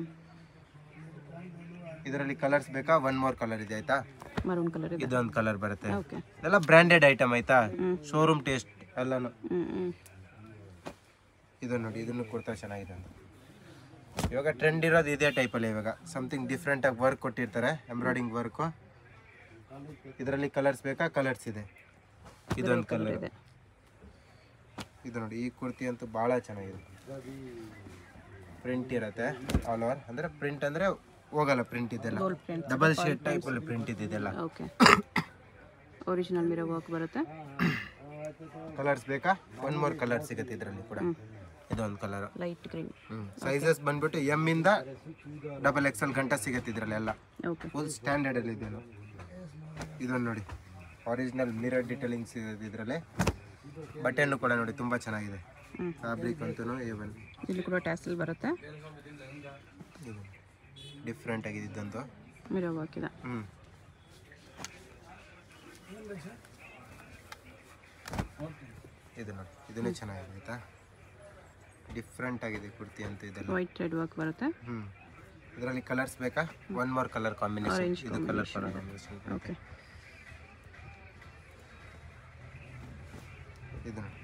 ಇದರಲ್ಲಿ ಕಲರ್ಸ್ ಬೇಕಾ ಒನ್ ಮೋರ್ ಕಲರ್ ಇದೆ ಆಯ್ತಾ ಮರೂನ್ ಕಲರ್ ಇದೆ ಇದೊಂದು ಕಲರ್ ಬರುತ್ತೆ ಓಕೆ ಇದೆಲ್ಲ ಬ್ರ್ಯಾಂಡೆಡ್ ಐಟಮ್ ಆಯ್ತಾ ಶೋರೂಮ್ ಟೇಸ್ಟ್ ಎಲ್ಲಾನು ಹ್ಞೂ ಹ್ಞೂ ಇದು ನೋಡಿ ಇದನ್ನು ಕೊಡ್ತಾ ಚೆನ್ನಾಗಿದೆ ಅಂತ ಇವಾಗ ಟ್ರೆಂಡ್ ಇರೋದು ಇದೇ ಟೈಪಲ್ಲಿ ಇವಾಗ ಸಮಥಿಂಗ್ ಡಿಫ್ರೆಂಟ್ ಆಗಿ ವರ್ಕ್ ಕೊಟ್ಟಿರ್ತಾರೆ ಎಂಬ್ರಾಯ್ಡಿಂಗ್ ವರ್ಕು ಇದರಲ್ಲಿ ಕಲರ್ಸ್ ಬೇಕಾ ಕಲರ್ಸ್ ಇದೆ ಇದೊಂದು ಕಲರ್ ಇದೆ ಇದು ನೋಡಿ ಈ ಕುರ್ತಿ ಅಂತೂ ಭಾಳ ಚೆನ್ನಾಗಿದೆ ಪ್ರಿಂಟ್ ಇರತ್ತೆ ಆಲ್ ಓವರ್ ಅಂದರೆ ಪ್ರಿಂಟ್ ಅಂದರೆ ಹೋಗಲ್ಲ ಪ್ರಿಂಟ್ ಇದೆಲ್ಲ ಗೋಲ್ಡ್ ಪ್ರಿಂಟ್ ಡಬಲ್ ಶೇಡ್ ಟೈಪಲ್ಲಿ ಪ್ರಿಂಟ್ ಇದೆಲ್ಲ ಓಕೆ ಒರಿಜಿನಲ್ ಮಿರೋ ವರ್ಕ್ ಬರುತ್ತೆ ಕಲರ್ಸ್ ಬೇಕಾ ಒನ್ ಮೋರ್ ಕಲರ್ ಸಿಗುತ್ತೆ ಇದರಲ್ಲಿ ಕೂಡ ಇದೊಂದು ಕಲರ್ ಲೈಟ್ ಗ್ರೀನ್ ಸೈಜಸ್ ಬಂದ್ಬಿಟ್ಟು ಎಮ್ ಇಂದ ಡಬಲ್ ಎಕ್ಸೆಲ್ ಗಂಟ ಸಿಗುತ್ತೆ ಇದರಲ್ಲಿ ಎಲ್ಲ ಓಕೆ ಫುಲ್ ಸ್ಟ್ಯಾಂಡರ್ಡ್ ಅಲ್ಲಿ ಇದೆ ಇದೊಂದು ನೋಡಿ ಒರಿಜಿನಲ್ ಮಿರರ್ ಡಿಟೇಲಿಂಗ್ಸ್ ಇದೆ ಇದರಲ್ಲಿ ಬಟನ್ನು ಕೂಡ ನೋಡಿ ತುಂಬಾ ಚೆನ್ನಾಗಿದೆ ಹ್ಮ್. ಫ್ಯಾಬ್ರಿಕ್ ಅಂತೂ ಏವನ್ ಇಲ್ಲಿ ಕೂಡ ಟ್ಯಾಸಲ್ ಬರುತ್ತೆ ಇದು ಡಿಫ್ರೆಂಟ್ ಆಗಿದೆ ಇದ್ದಂತೂ ಮಿರೋ ವರ್ಕ್ ಇದೆ ಹ್ಮ್ ಇದು ನೋಡಿ ಇದನ್ನು ಚೆನ್ನಾಗಿದೆ ಆಯ್ತಾ ಡಿಫ್ರೆಂಟ್ ಆಗಿದೆ ಕುರ್ತಿ ಅಂತ ಇದೆಲ್ಲ ವೈಟ್ ರೆಡ್ ವರ್ಕ್ ಬರುತ್ತೆ ಹ್ಮ್ ಇದರಲ್ಲಿ ಕಲರ್ಸ್ ಬೇಕಾ ಒನ್ ಮೋರ್ ಕಲರ್ ಕಾಂಬಿನೇಷನ್ ಇದು ಕಲರ್ ಕಾಂಬಿನೇಷನ್ ಓಕೆ ಇದು ನೋಡಿ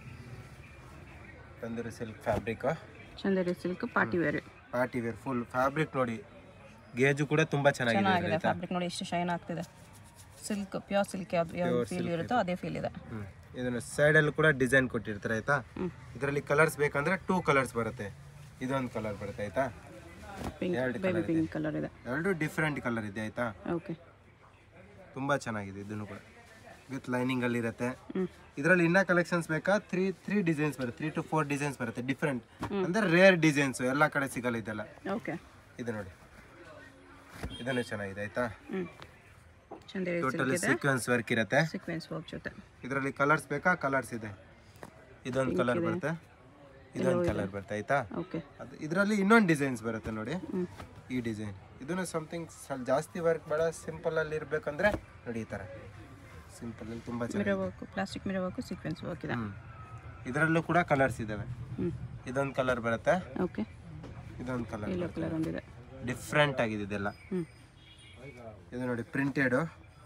ತಂದೂರಿ silk fabric Chanderi silk party wear party wear full fabric ನೋಡಿ ಗೇಜು ಕೂಡ ತುಂಬಾ ಚೆನ್ನಾಗಿದೆ ಚೆನ್ನಾಗಿದೆ ಫ್ಯಾಬ್ರಿಕ್ ನೋಡಿ ಎಷ್ಟು ಶೈನ್ ಆಗ್ತಿದೆ ಸಿಲ್ಕ್ ಪ್ಯೂರ್ ಸಿಲ್ಕ್ ಯಾವ್ದು ಯಾವ್ದು ಫೀಲ್ ಇರುತ್ತೋ ಅದೇ ಫೀಲ್ ಇದೆ ಹ್ಮ್ ಇದನ್ನು ಸೈಡಲ್ಲಿ ಕೂಡ ಡಿಸೈನ್ ಕೊಟ್ಟಿರ್ತಾರೆ ಆಯ್ತಾ ಹ್ಮ್. ಇದರಲ್ಲಿ ಕಲರ್ಸ್ ಬೇಕಂದ್ರೆ ಟೂ ಕಲರ್ಸ್ ಬರುತ್ತೆ ಇದೊಂದು ಕಲರ್ ಬರುತ್ತೆ ಆಯ್ತಾ ಪಿಂಕ್ ಎರಡು ಬೇಬಿ ಪಿಂಕ್ ಕಲರ್ ಇದೆ ಎರಡು ಡಿಫ್ರೆಂಟ್ ಕಲರ್ ಇದೆ ಆಯ್ತಾ ಓಕೆ ತುಂಬಾ ಚೆನ್ನಾಗಿದೆ ಇದನ್ನು ಕೂಡ ವಿತ್ ಲೈನಿಂಗ್ ಅಲ್ಲಿ ಇರುತ್ತೆ ಹ್ಞೂ ಇದರಲ್ಲಿ ಇನ್ನ ಕಲೆಕ್ಷನ್ಸ್ ಬೇಕಾ ತ್ರೀ ತ್ರೀ ಡಿಸೈನ್ಸ್ ಬರುತ್ತೆ ತ್ರೀ ಟು ಫೋರ್ ಡಿಸೈನ್ಸ್ ಬರುತ್ತೆ ಡಿಫ್ರೆಂಟ್ ಅಂದ್ರೆ ರೇರ್ ಡಿಸೈನ್ಸ್ ಎಲ್ಲ ಕಡೆ ಸಿಗಲ್ಲ ಇದೆಲ್ಲ ಓಕೆ ಇದು ನೋಡಿ ಇದನ್ನು ಚೆನ್ನಾಗಿದೆ ಆಯ್ತಾ ಹ್ಞೂ ಚಂದೇರಿ ಟೋಟಲಿ ಸೀಕ್ವೆನ್ಸ್ ವರ್ಕ್ ಇರುತ್ತೆ ಸೀಕ್ವೆನ್ಸ್ ವರ್ಕ್ ಜೊತೆ ಇದರಲ್ಲಿ ಕಲರ್ಸ್ ಬೇಕಾ ಕಲರ್ಸ್ ಇದೆ ಇದೊಂದು ಕಲರ್ ಬರುತ್ತೆ ಇದೊಂದು ಕಲರ್ ಬರುತ್ತೆ ಆಯ್ತಾ ಓಕೆ ಅದು ಇದರಲ್ಲಿ ಇನ್ನೊಂದು ಡಿಸೈನ್ಸ್ ಬರುತ್ತೆ ನೋಡಿ ಹ್ಞೂ ಈ ಡಿಸೈನ್ ಇದನ್ನು ಸಮಥಿಂಗ್ ಸ್ವಲ್ಪ ಜಾಸ್ತಿ ವರ್ಕ್ ಬೇಡ ಸಿಂಪಲ್ ಅಲ್ಲಿ ಇರ್ಬೇಕಂದ್ರೆ ನೋಡಿ ಈ ತರ ಸಿಂಪಲ್ ಅಲ್ಲಿ ತುಂಬಾ ಚೆನ್ನಾಗಿ mirror work plastic mirror work sequence work ಇದೆ ಹ್ಮ್ ಇದರಲ್ಲೂ ಕೂಡ ಕಲರ್ಸ್ ಇದಾವೆ ಹ್ಞೂ ಇದೊಂದು ಕಲರ್ ಬರುತ್ತೆ ಓಕೆ ಇದೊಂದು ಕಲರ್ ಯೆಲ್ಲೋ ಕಲರ್ ಒಂದಿದೆ ಡಿಫ್ರೆಂಟ್ ಆಗಿದೆ ಇದೆಲ್ಲ ಹ್ಞೂ ಇದು ನೋಡಿ ಪ್ರಿಂಟೆಡು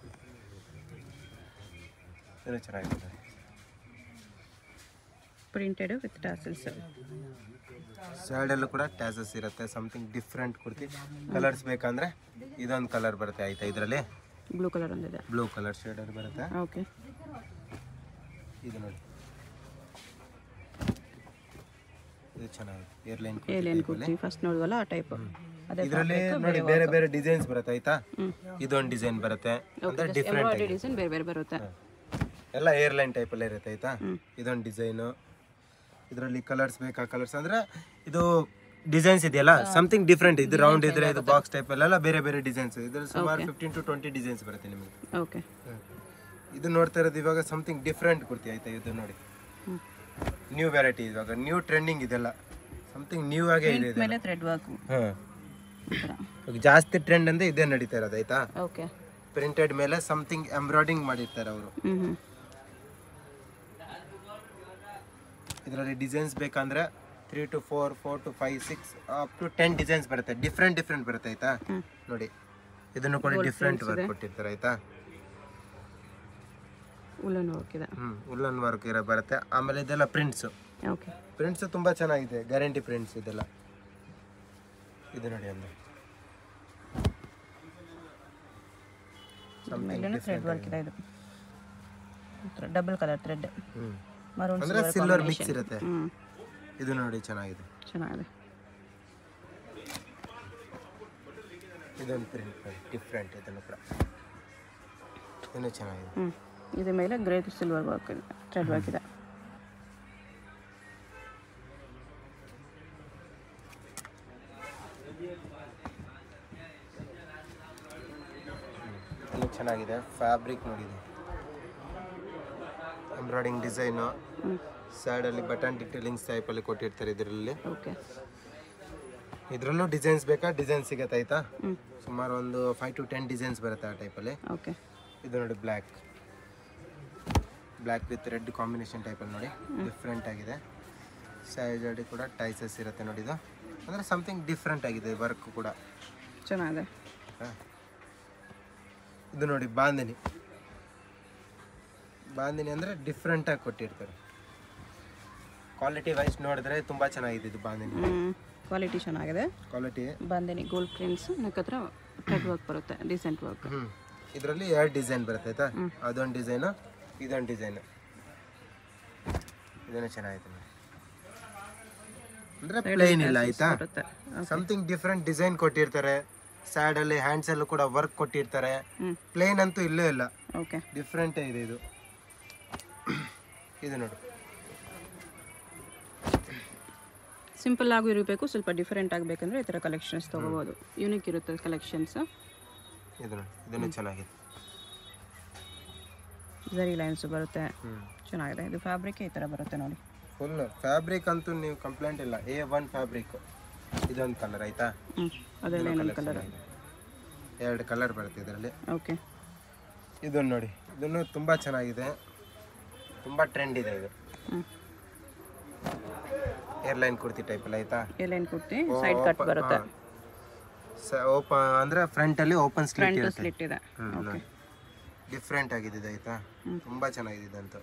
ಇದು ಚೆನ್ನಾಗಿದೆ ಪ್ರಿಂಟೆಡ್ ವಿತ್ ಟಾಸಲ್ಸ್ ಸೈಡಲ್ಲೂ ಕೂಡ ಟ್ಯಾಸಸ್ ಇರುತ್ತೆ ಸಮಥಿಂಗ್ ಡಿಫ್ರೆಂಟ್ ಕುರ್ತಿ ಕಲರ್ಸ್ ಬೇಕಂದ್ರೆ ಇದೊಂದು ಕಲರ್ ಬರುತ್ತೆ ಆಯ್ತಾ ಇದರಲ್ಲಿ ಬ್ಲೂ ಕಲರ್ ಒಂದಿದೆ ಬ್ಲೂ ಕಲರ್ ಶೇಡರ್ ಬರುತ್ತೆ ಓಕೆ ಇದು ನೋಡಿ ಇದು ಚೆನ್ನಾಗಿದೆ ಏರ್ಲೈನ್ ಏಲೇನು ಕುರ್ತಿ ಫಸ್ಟ್ ನೋಡುವಲ್ಲ ಆ ಟೈಪ್ ಅದೇ ಇದರಲ್ಲಿ ನೋಡಿ ಬೇರೆ ಬೇರೆ ಡಿಸೈನ್ಸ್ ಬರುತ್ತೆ ಆಯ್ತಾ ಹ್ಞೂ ಇದೊಂದು ಡಿಸೈನ್ ಬರುತ್ತೆ ಅಂದ್ರೆ ಡಿಫ್ರೆಂಟ್ ಎಂಬ್ರಾಯ್ಡ್ರಿ ಡಿಸೈನ್ ಬೇರೆ ಬೇರೆ ಬರುತ್ತೆ ಎಲ್ಲ ಏರ್ಲೈನ್ ಟೈಪಲ್ಲೇ ಇರುತ್ತೆ ಆಯ್ತಾ ಹ್ಮ್. ಇದೊಂದು ಡಿಸೈನು ಇದರಲ್ಲಿ ಕಲರ್ಸ್ ಬೇಕಾ ಕಲರ್ಸ್ ಅಂದ್ರೆ ಇದು ಡಿಸೈನ್ಸ್ ಇದೆಯಲ್ಲ ಸಮಥಿಂಗ್ ಡಿಫ್ರೆಂಟ್ ಇದು ರೌಂಡ್ ಇದ್ರೆ ಇದು ಬಾಕ್ಸ್ ಟೈಪ್ ಎಲ್ಲ ಬೇರೆ ಬೇರೆ ಡಿಸೈನ್ಸ್ ಇದ್ರಲ್ಲಿ ಸುಮಾರು ಫಿಫ್ಟೀನ್ ಟು ಟ್ವೆಂಟಿ ಡಿಸೈನ್ಸ್ ಬರುತ್ತೆ ನಿಮಗೆ ಓಕೆ ಇದು ನೋಡ್ತಾ ಇರೋದು ಇವಾಗ ಸಮಥಿಂಗ್ ಡಿಫ್ರೆಂಟ್ ಕುರ್ತಿ ಆಯ್ತಾ ಇದು ನೋಡಿ ಹ್ಞೂ ನ್ಯೂ ವೆರೈಟಿ ಇವಾಗ ನ್ಯೂ ಟ್ರೆಂಡಿಂಗ್ ಇದೆಲ್ಲ ಸಮಥಿಂಗ್ ನ್ಯೂ ಆಗೇ ಇದೆ ಮೇಲೆ ಥ್ರೆಡ್ ವರ್ಕ್ ಹಾಂ ಈ ಥರ ಇವಾಗ ಜಾಸ್ತಿ ಟ್ರೆಂಡ್ ಅಂದ್ರೆ ಇದೇ ನಡೀತಾ ಇರೋದು ಆಯ್ತಾ ಓಕೆ ಪ್ರಿಂಟೆಡ್ ಮೇಲೆ ಸಮಥಿಂಗ್ ಎಂಬ್ರಾಯ್ಡಿಂಗ್ ಮಾಡಿರ್ತಾರೆ ಅವರು ಹ್ಞೂ ಹ್ಞೂ ಇದರಲ್ಲಿ ಡಿಸೈನ್ಸ್ ಬೇಕಂದ್ರೆ three to four four to five six up to ten designs ಬರುತ್ತೆ ಡಿಫ್ರೆಂಟ್ ಡಿಫ್ರೆಂಟ್ ಬರುತ್ತೆ ಆಯ್ತಾ ಹ್ಮ್. ನೋಡಿ ಇದನ್ನು ಕೂಡ ಡಿಫ್ರೆಂಟ್ ವರ್ಕ್ ಕೊಟ್ಟಿರ್ತಾರೆ ಆಯ್ತಾ ಉಲ್ಲನ್ ವರ್ಕ್ ಇದೆ ಹ್ಮ್ ಉಲ್ಲನ್ ವರ್ಕ್ ಇರೋ ಬರುತ್ತೆ ಆಮೇಲೆ ಇದೆಲ್ಲ ಪ್ರಿಂಟ್ಸ್ ಓಕೆ ಪ್ರಿಂಟ್ಸ್ ತುಂಬಾ ಚೆನ್ನಾಗಿದೆ ಗ್ಯಾರಂಟಿ ಪ್ರಿಂಟ್ಸ್ ಇದೆಲ್ಲ ಇದು ನೋಡಿ ಅಂದ್ರೆ ಮೇಲೇನೆ ಥ್ರೆಡ್ ವರ್ಕ್ ಇದೆ ಇದು double colour thread hmm maroon ಅಂದ್ರೆ ಸಿಲ್ವರ್ ಮಿಕ್ಸ್ ಇರುತ್ತೆ ಹ್ಞೂ ಇದು ನೋಡಿ ಚೆನ್ನಾಗಿದೆ ಚೆನ್ನಾಗಿದೆ ಇದೊಂದು ಪ್ರಿಂಟ್ ಡಿಫ್ರೆಂಟ್ ಇದನ್ನು ಕೂಡ ಇನ್ನೂ ಚೆನ್ನಾಗಿದೆ ಹ್ಞೂ ಇದ್ರ ಮೇಲೆ ಗ್ರೇ ಸಿಲ್ವರ್ ವರ್ಕ್ ಇದೆ ಥ್ರೆಡ್ ವರ್ಕ್ ಇದೆ ಇನ್ನೂ ಚೆನ್ನಾಗಿದೆ ಫ್ಯಾಬ್ರಿಕ್ ನೋಡಿದೆ ಎಂಬ್ರಾಯ್ಡಿಂಗ್ ಡಿಸೈನು ಹ್ಞೂ ಸೈಡಲ್ಲಿ ಬಟನ್ ಡಿಟೇಲಿಂಗ್ಸ್ ಟೈಪಲ್ಲಿ ಕೊಟ್ಟಿರ್ತಾರೆ ಇದರಲ್ಲಿ ಓಕೆ ಇದರಲ್ಲೂ ಡಿಸೈನ್ಸ್ ಬೇಕಾ ಡಿಸೈನ್ ಸಿಗತ್ತೆ ಆಯ್ತಾ ಹ್ಞೂ ಸುಮಾರು ಒಂದು ಫೈವ್ ಟು ಟೆನ್ ಡಿಸೈನ್ಸ್ ಬರುತ್ತೆ ಆ ಟೈಪಲ್ಲಿ ಓಕೆ ಇದು ನೋಡಿ black black with red combination ಟೈಪಲ್ಲಿ ನೋಡಿ ಡಿಫ್ರೆಂಟ್ ಆಗಿದೆ ಸೈಡಲ್ಲಿ ಕೂಡ ಟೈಸಸ್ ಇರುತ್ತೆ ನೋಡಿ ಇದು ಅಂದರೆ ಸಮಥಿಂಗ್ ಡಿಫ್ರೆಂಟ್ ಆಗಿದೆ ವರ್ಕ್ ಕೂಡ ಚೆನ್ನಾಗಿದೆ ಹಾ. ಇದು ನೋಡಿ ಬಾಂಧನಿ ಬಾಂಧನಿ ಅಂದರೆ ಡಿಫ್ರೆಂಟಾಗಿ ಕೊಟ್ಟಿರ್ತಾರೆ ಕ್ವಾಲಿಟಿ ವೈಸ್ ನೋಡಿದ್ರೆ ತುಂಬ ಚೆನ್ನಾಗಿದೆ ಇದು ಬಾಂಧನಿ ಹ್ಞೂ ಕ್ವಾಲಿಟಿ ಚೆನ್ನಾಗಿದೆ ಕ್ವಾಲಿಟಿ ಬಂದೇನಿ ಗೋಲ್ಡ್ ಪ್ರಿಂಟ್ಸ್ ನಕ್ಕತ್ರ ಥ್ರೆಡ್ ವರ್ಕ್ ಬರುತ್ತೆ ಡಿಸೆಂಟ್ ವರ್ಕ್ ಹ್ಞೂ ಇದರಲ್ಲಿ ಎರಡು ಡಿಸೈನ್ ಬರುತ್ತೆ ಆಯ್ತಾ ಅದೊಂದು ಡಿಸೈನು ಇದೊಂದು ಡಿಸೈನು ಇದನ್ನು ಚೆನ್ನಾಗಿದೆ ನೋಡಿ ಅಂದರೆ ಪ್ಲೇನ್ ಇಲ್ಲ ಆಯ್ತಾ ಬರುತ್ತೆ ಸಮಥಿಂಗ್ ಡಿಫ್ರೆಂಟ್ ಡಿಸೈನ್ ಕೊಟ್ಟಿರ್ತಾರೆ ಸೈಡಲ್ಲಿ ಹ್ಯಾಂಡ್ಸಲ್ಲೂ ಕೂಡ ವರ್ಕ್ ಕೊಟ್ಟಿರ್ತಾರೆ ಹ್ಞೂ ಪ್ಲೇನ್ ಅಂತೂ ಇಲ್ಲೇ ಇಲ್ಲ ಓಕೆ ಡಿಫ್ರೆಂಟೇ ಇದೆ ಇದು ಇದು ನೋಡಿ ಸಿಂಪಲ್ ಆಗೂ ಇರಬೇಕು ಸ್ವಲ್ಪ ಡಿಫ್ರೆಂಟ್ ಆಗಬೇಕಂದ್ರೆ ಈ ಥರ ಕಲೆಕ್ಷನ್ಸ್ ತೊಗೋಬೋದು ಯೂನಿಕ್ ಇರುತ್ತೆ ಕಲೆಕ್ಷನ್ಸ್ ಇದು ನೋಡಿ ಇದನ್ನು ಚೆನ್ನಾಗಿದೆ ಝರಿ ಲೈನ್ಸ್ ಬರುತ್ತೆ ಹ್ಞೂ ಚೆನ್ನಾಗಿದೆ ಇದು ಫ್ಯಾಬ್ರಿಕ್ ಈ ಥರ ಬರುತ್ತೆ ನೋಡಿ ಫುಲ್ ಫ್ಯಾಬ್ರಿಕ್ ಅಂತೂ ನೀವು ಕಂಪ್ಲೇಂಟ್ ಇಲ್ಲ ಎ ಒನ್ ಫ್ಯಾಬ್ರಿಕ್ ಇದೊಂದು ಕಲರ್ ಆಯ್ತಾ ಹ್ಞೂ ಅದರಲ್ಲಿ ಇನ್ನೊಂದು ಕಲರ್ ಎರಡು ಕಲರ್ ಬರುತ್ತೆ ಇದರಲ್ಲಿ ಓಕೆ ಇದನ್ನು ನೋಡಿ ಇದನ್ನು ತುಂಬ ಚೆನ್ನಾಗಿದೆ ತುಂಬ ಟ್ರೆಂಡ್ ಇದೆ ಇದು ಹ್ಞೂ ಏರ್ಲೈನ್ ಕುರ್ತಿ ಟೈಪಲ್ಲಿ ಆಯ್ತಾ ಎಲ್ಲೇನು ಕುರ್ತಿ ಸೈಡ್ ಕಟ್ ಬರುತ್ತೆ ಓಪನ್ ಅಂದರೆ ಫ್ರಂಟಲ್ಲಿ ಓಪನ್ ಸ್ಲೀಟ್ ಫ್ರಂಟ್ ಇರುತ್ತೆ ಸ್ಲಿಟ್ ಇದೆ ಹ್ಮ್, ಓಕೆ ನೋಡಿ ಡಿಫ್ರೆಂಟ್ ಆಗಿದೆ ಇದು ಆಯ್ತಾ ತುಂಬ ಚೆನ್ನಾಗಿದೆ ಇದಂತೂ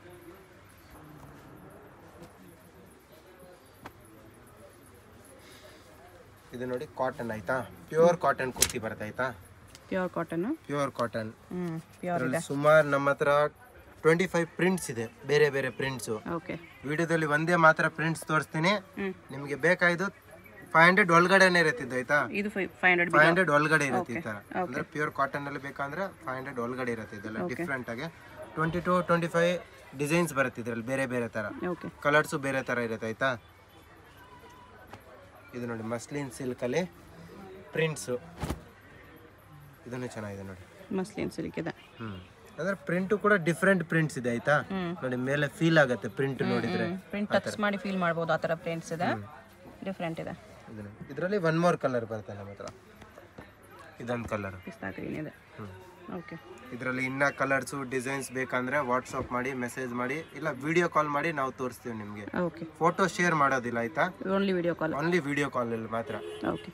ಇದು ನೋಡಿ ಕಾಟನ್ ಆಯ್ತಾ ಪ್ಯೂರ್ ಕಾಟನ್ ಕುರ್ತಿ ಬರುತ್ತೆ ಆಯ್ತಾ ಪ್ಯೂರ್ ಕಾಟನ್ನು ಪ್ಯೂರ್ ಕಾಟನ್ ಹ್ಞೂ ಪ್ಯೂರ್ ಅದರಲ್ಲಿ ಸುಮಾರು ನಮ್ಮ ಹತ್ರ ಟ್ವೆಂಟಿ ಫೈವ್ ಪ್ರಿಂಟ್ಸ್ ಇದೆ ಬೇರೆ ಬೇರೆ ಪ್ರಿಂಟ್ಸು ಓಕೆ ವಿಡಿಯೋದಲ್ಲಿ ಒಂದೇ ಮಾತ್ರ ಪ್ರಿಂಟ್ಸ್ ತೋರಿಸ್ತೀನಿ ಹ್ಞೂ ನಿಮಗೆ ಬೇಕಾಯ್ದು ಫೈವ್ ಹಂಡ್ರೆಡ್ ಒಳಗಡೆನೇ ಇರುತ್ತೆ ಆಯ್ತಾ ಇದು ಫೈ ಫೈವ್ ಹಂಡ್ರೆಡ್ ಫೈವ್ ಹಂಡ್ರೆಡ್ ಒಳಗಡೆ ಇರುತ್ತೆ ಈ ತರ ಅಂದ್ರೆ ಪ್ಯೂರ್ ಕಾಟನ್ ಅಲ್ಲಿ ಬೇಕಂದ್ರೆ ಫೈವ್ ಹಂಡ್ರೆಡ್ ಒಳಗಡೆ ಇರುತ್ತೆ ಇದೆಲ್ಲ ಡಿಫ್ರೆಂಟ್ ಆಗಿ twenty to twenty five designs ಬರುತ್ತೆ ಇದ್ರಲ್ಲಿ ಬೇರೆ ಬೇರೆ ತರ ಓಕೆ ಕಲರ್ಸು ಬೇರೆ ತರ ಇರುತ್ತೆ ಆಯ್ತಾ ಇದು ನೋಡಿ ಮಸ್ಲಿನ್ ಸಿಲ್ಕ್ ಅಲ್ಲಿ ಪ್ರಿಂಟ್ಸು ಇದನ್ನು ಚೆನ್ನಾಗಿದೆ ನೋಡಿ ಮಸ್ಲಿನ್ ಸಿಲ್ಕ್ ಇದೆ ಹ್ಮ್ ಅಂದ್ರೆ ಪ್ರಿಂಟು ಕೂಡ ಡಿಫ್ರೆಂಟ್ ಪ್ರಿಂಟ್ಸ್ ಇದೆ ಆಯ್ತಾ ಹ್ಮ್. ನೋಡಿ ಮೇಲೆ ಫೀಲ್ ಆಗುತ್ತೆ ಪ್ರಿಂಟ್ ನೋಡಿದ್ರೆ ಪ್ರಿಂಟ್ ಟಚ್ ಮಾಡಿ ಫೀಲ್ ಮಾಡ್ಬೋದು ಆ ಥರ ಪ್ರಿಂಟ್ಸ್ ಇದೆ ಡಿಫ್ರೆಂಟ್ ಇದೆ ಇದರಲ್ಲಿ ಒನ್ ಮೋರ್ ಕಲರ್ ಬರುತ್ತೆ ನಮ್ಮ ಹತ್ರ ಇದೊಂದು ಕಲರ್ ಪಿಸ್ತಾ ಗ್ರೀನ್ ಇದೆ ಹ್ಮ್ ಓಕೆ ಇದರಲ್ಲಿ ಇನ್ನ ಕಲರ್ಸು ಡಿಸೈನ್ಸ್ ಬೇಕಂದ್ರೆ ವಾಟ್ಸಪ್ ಮಾಡಿ ಮೆಸೇಜ್ ಮಾಡಿ ಇಲ್ಲ ವಿಡಿಯೋ ಕಾಲ್ ಮಾಡಿ ನಾವು ತೋರಿಸ್ತೀವಿ ನಿಮಗೆ ಓಕೆ ಫೋಟೋ ಶೇರ್ ಮಾಡೋದಿಲ್ಲ ಆಯ್ತಾ only video call only video ಕಾಲಲ್ಲಿ ಮಾತ್ರ ಓಕೆ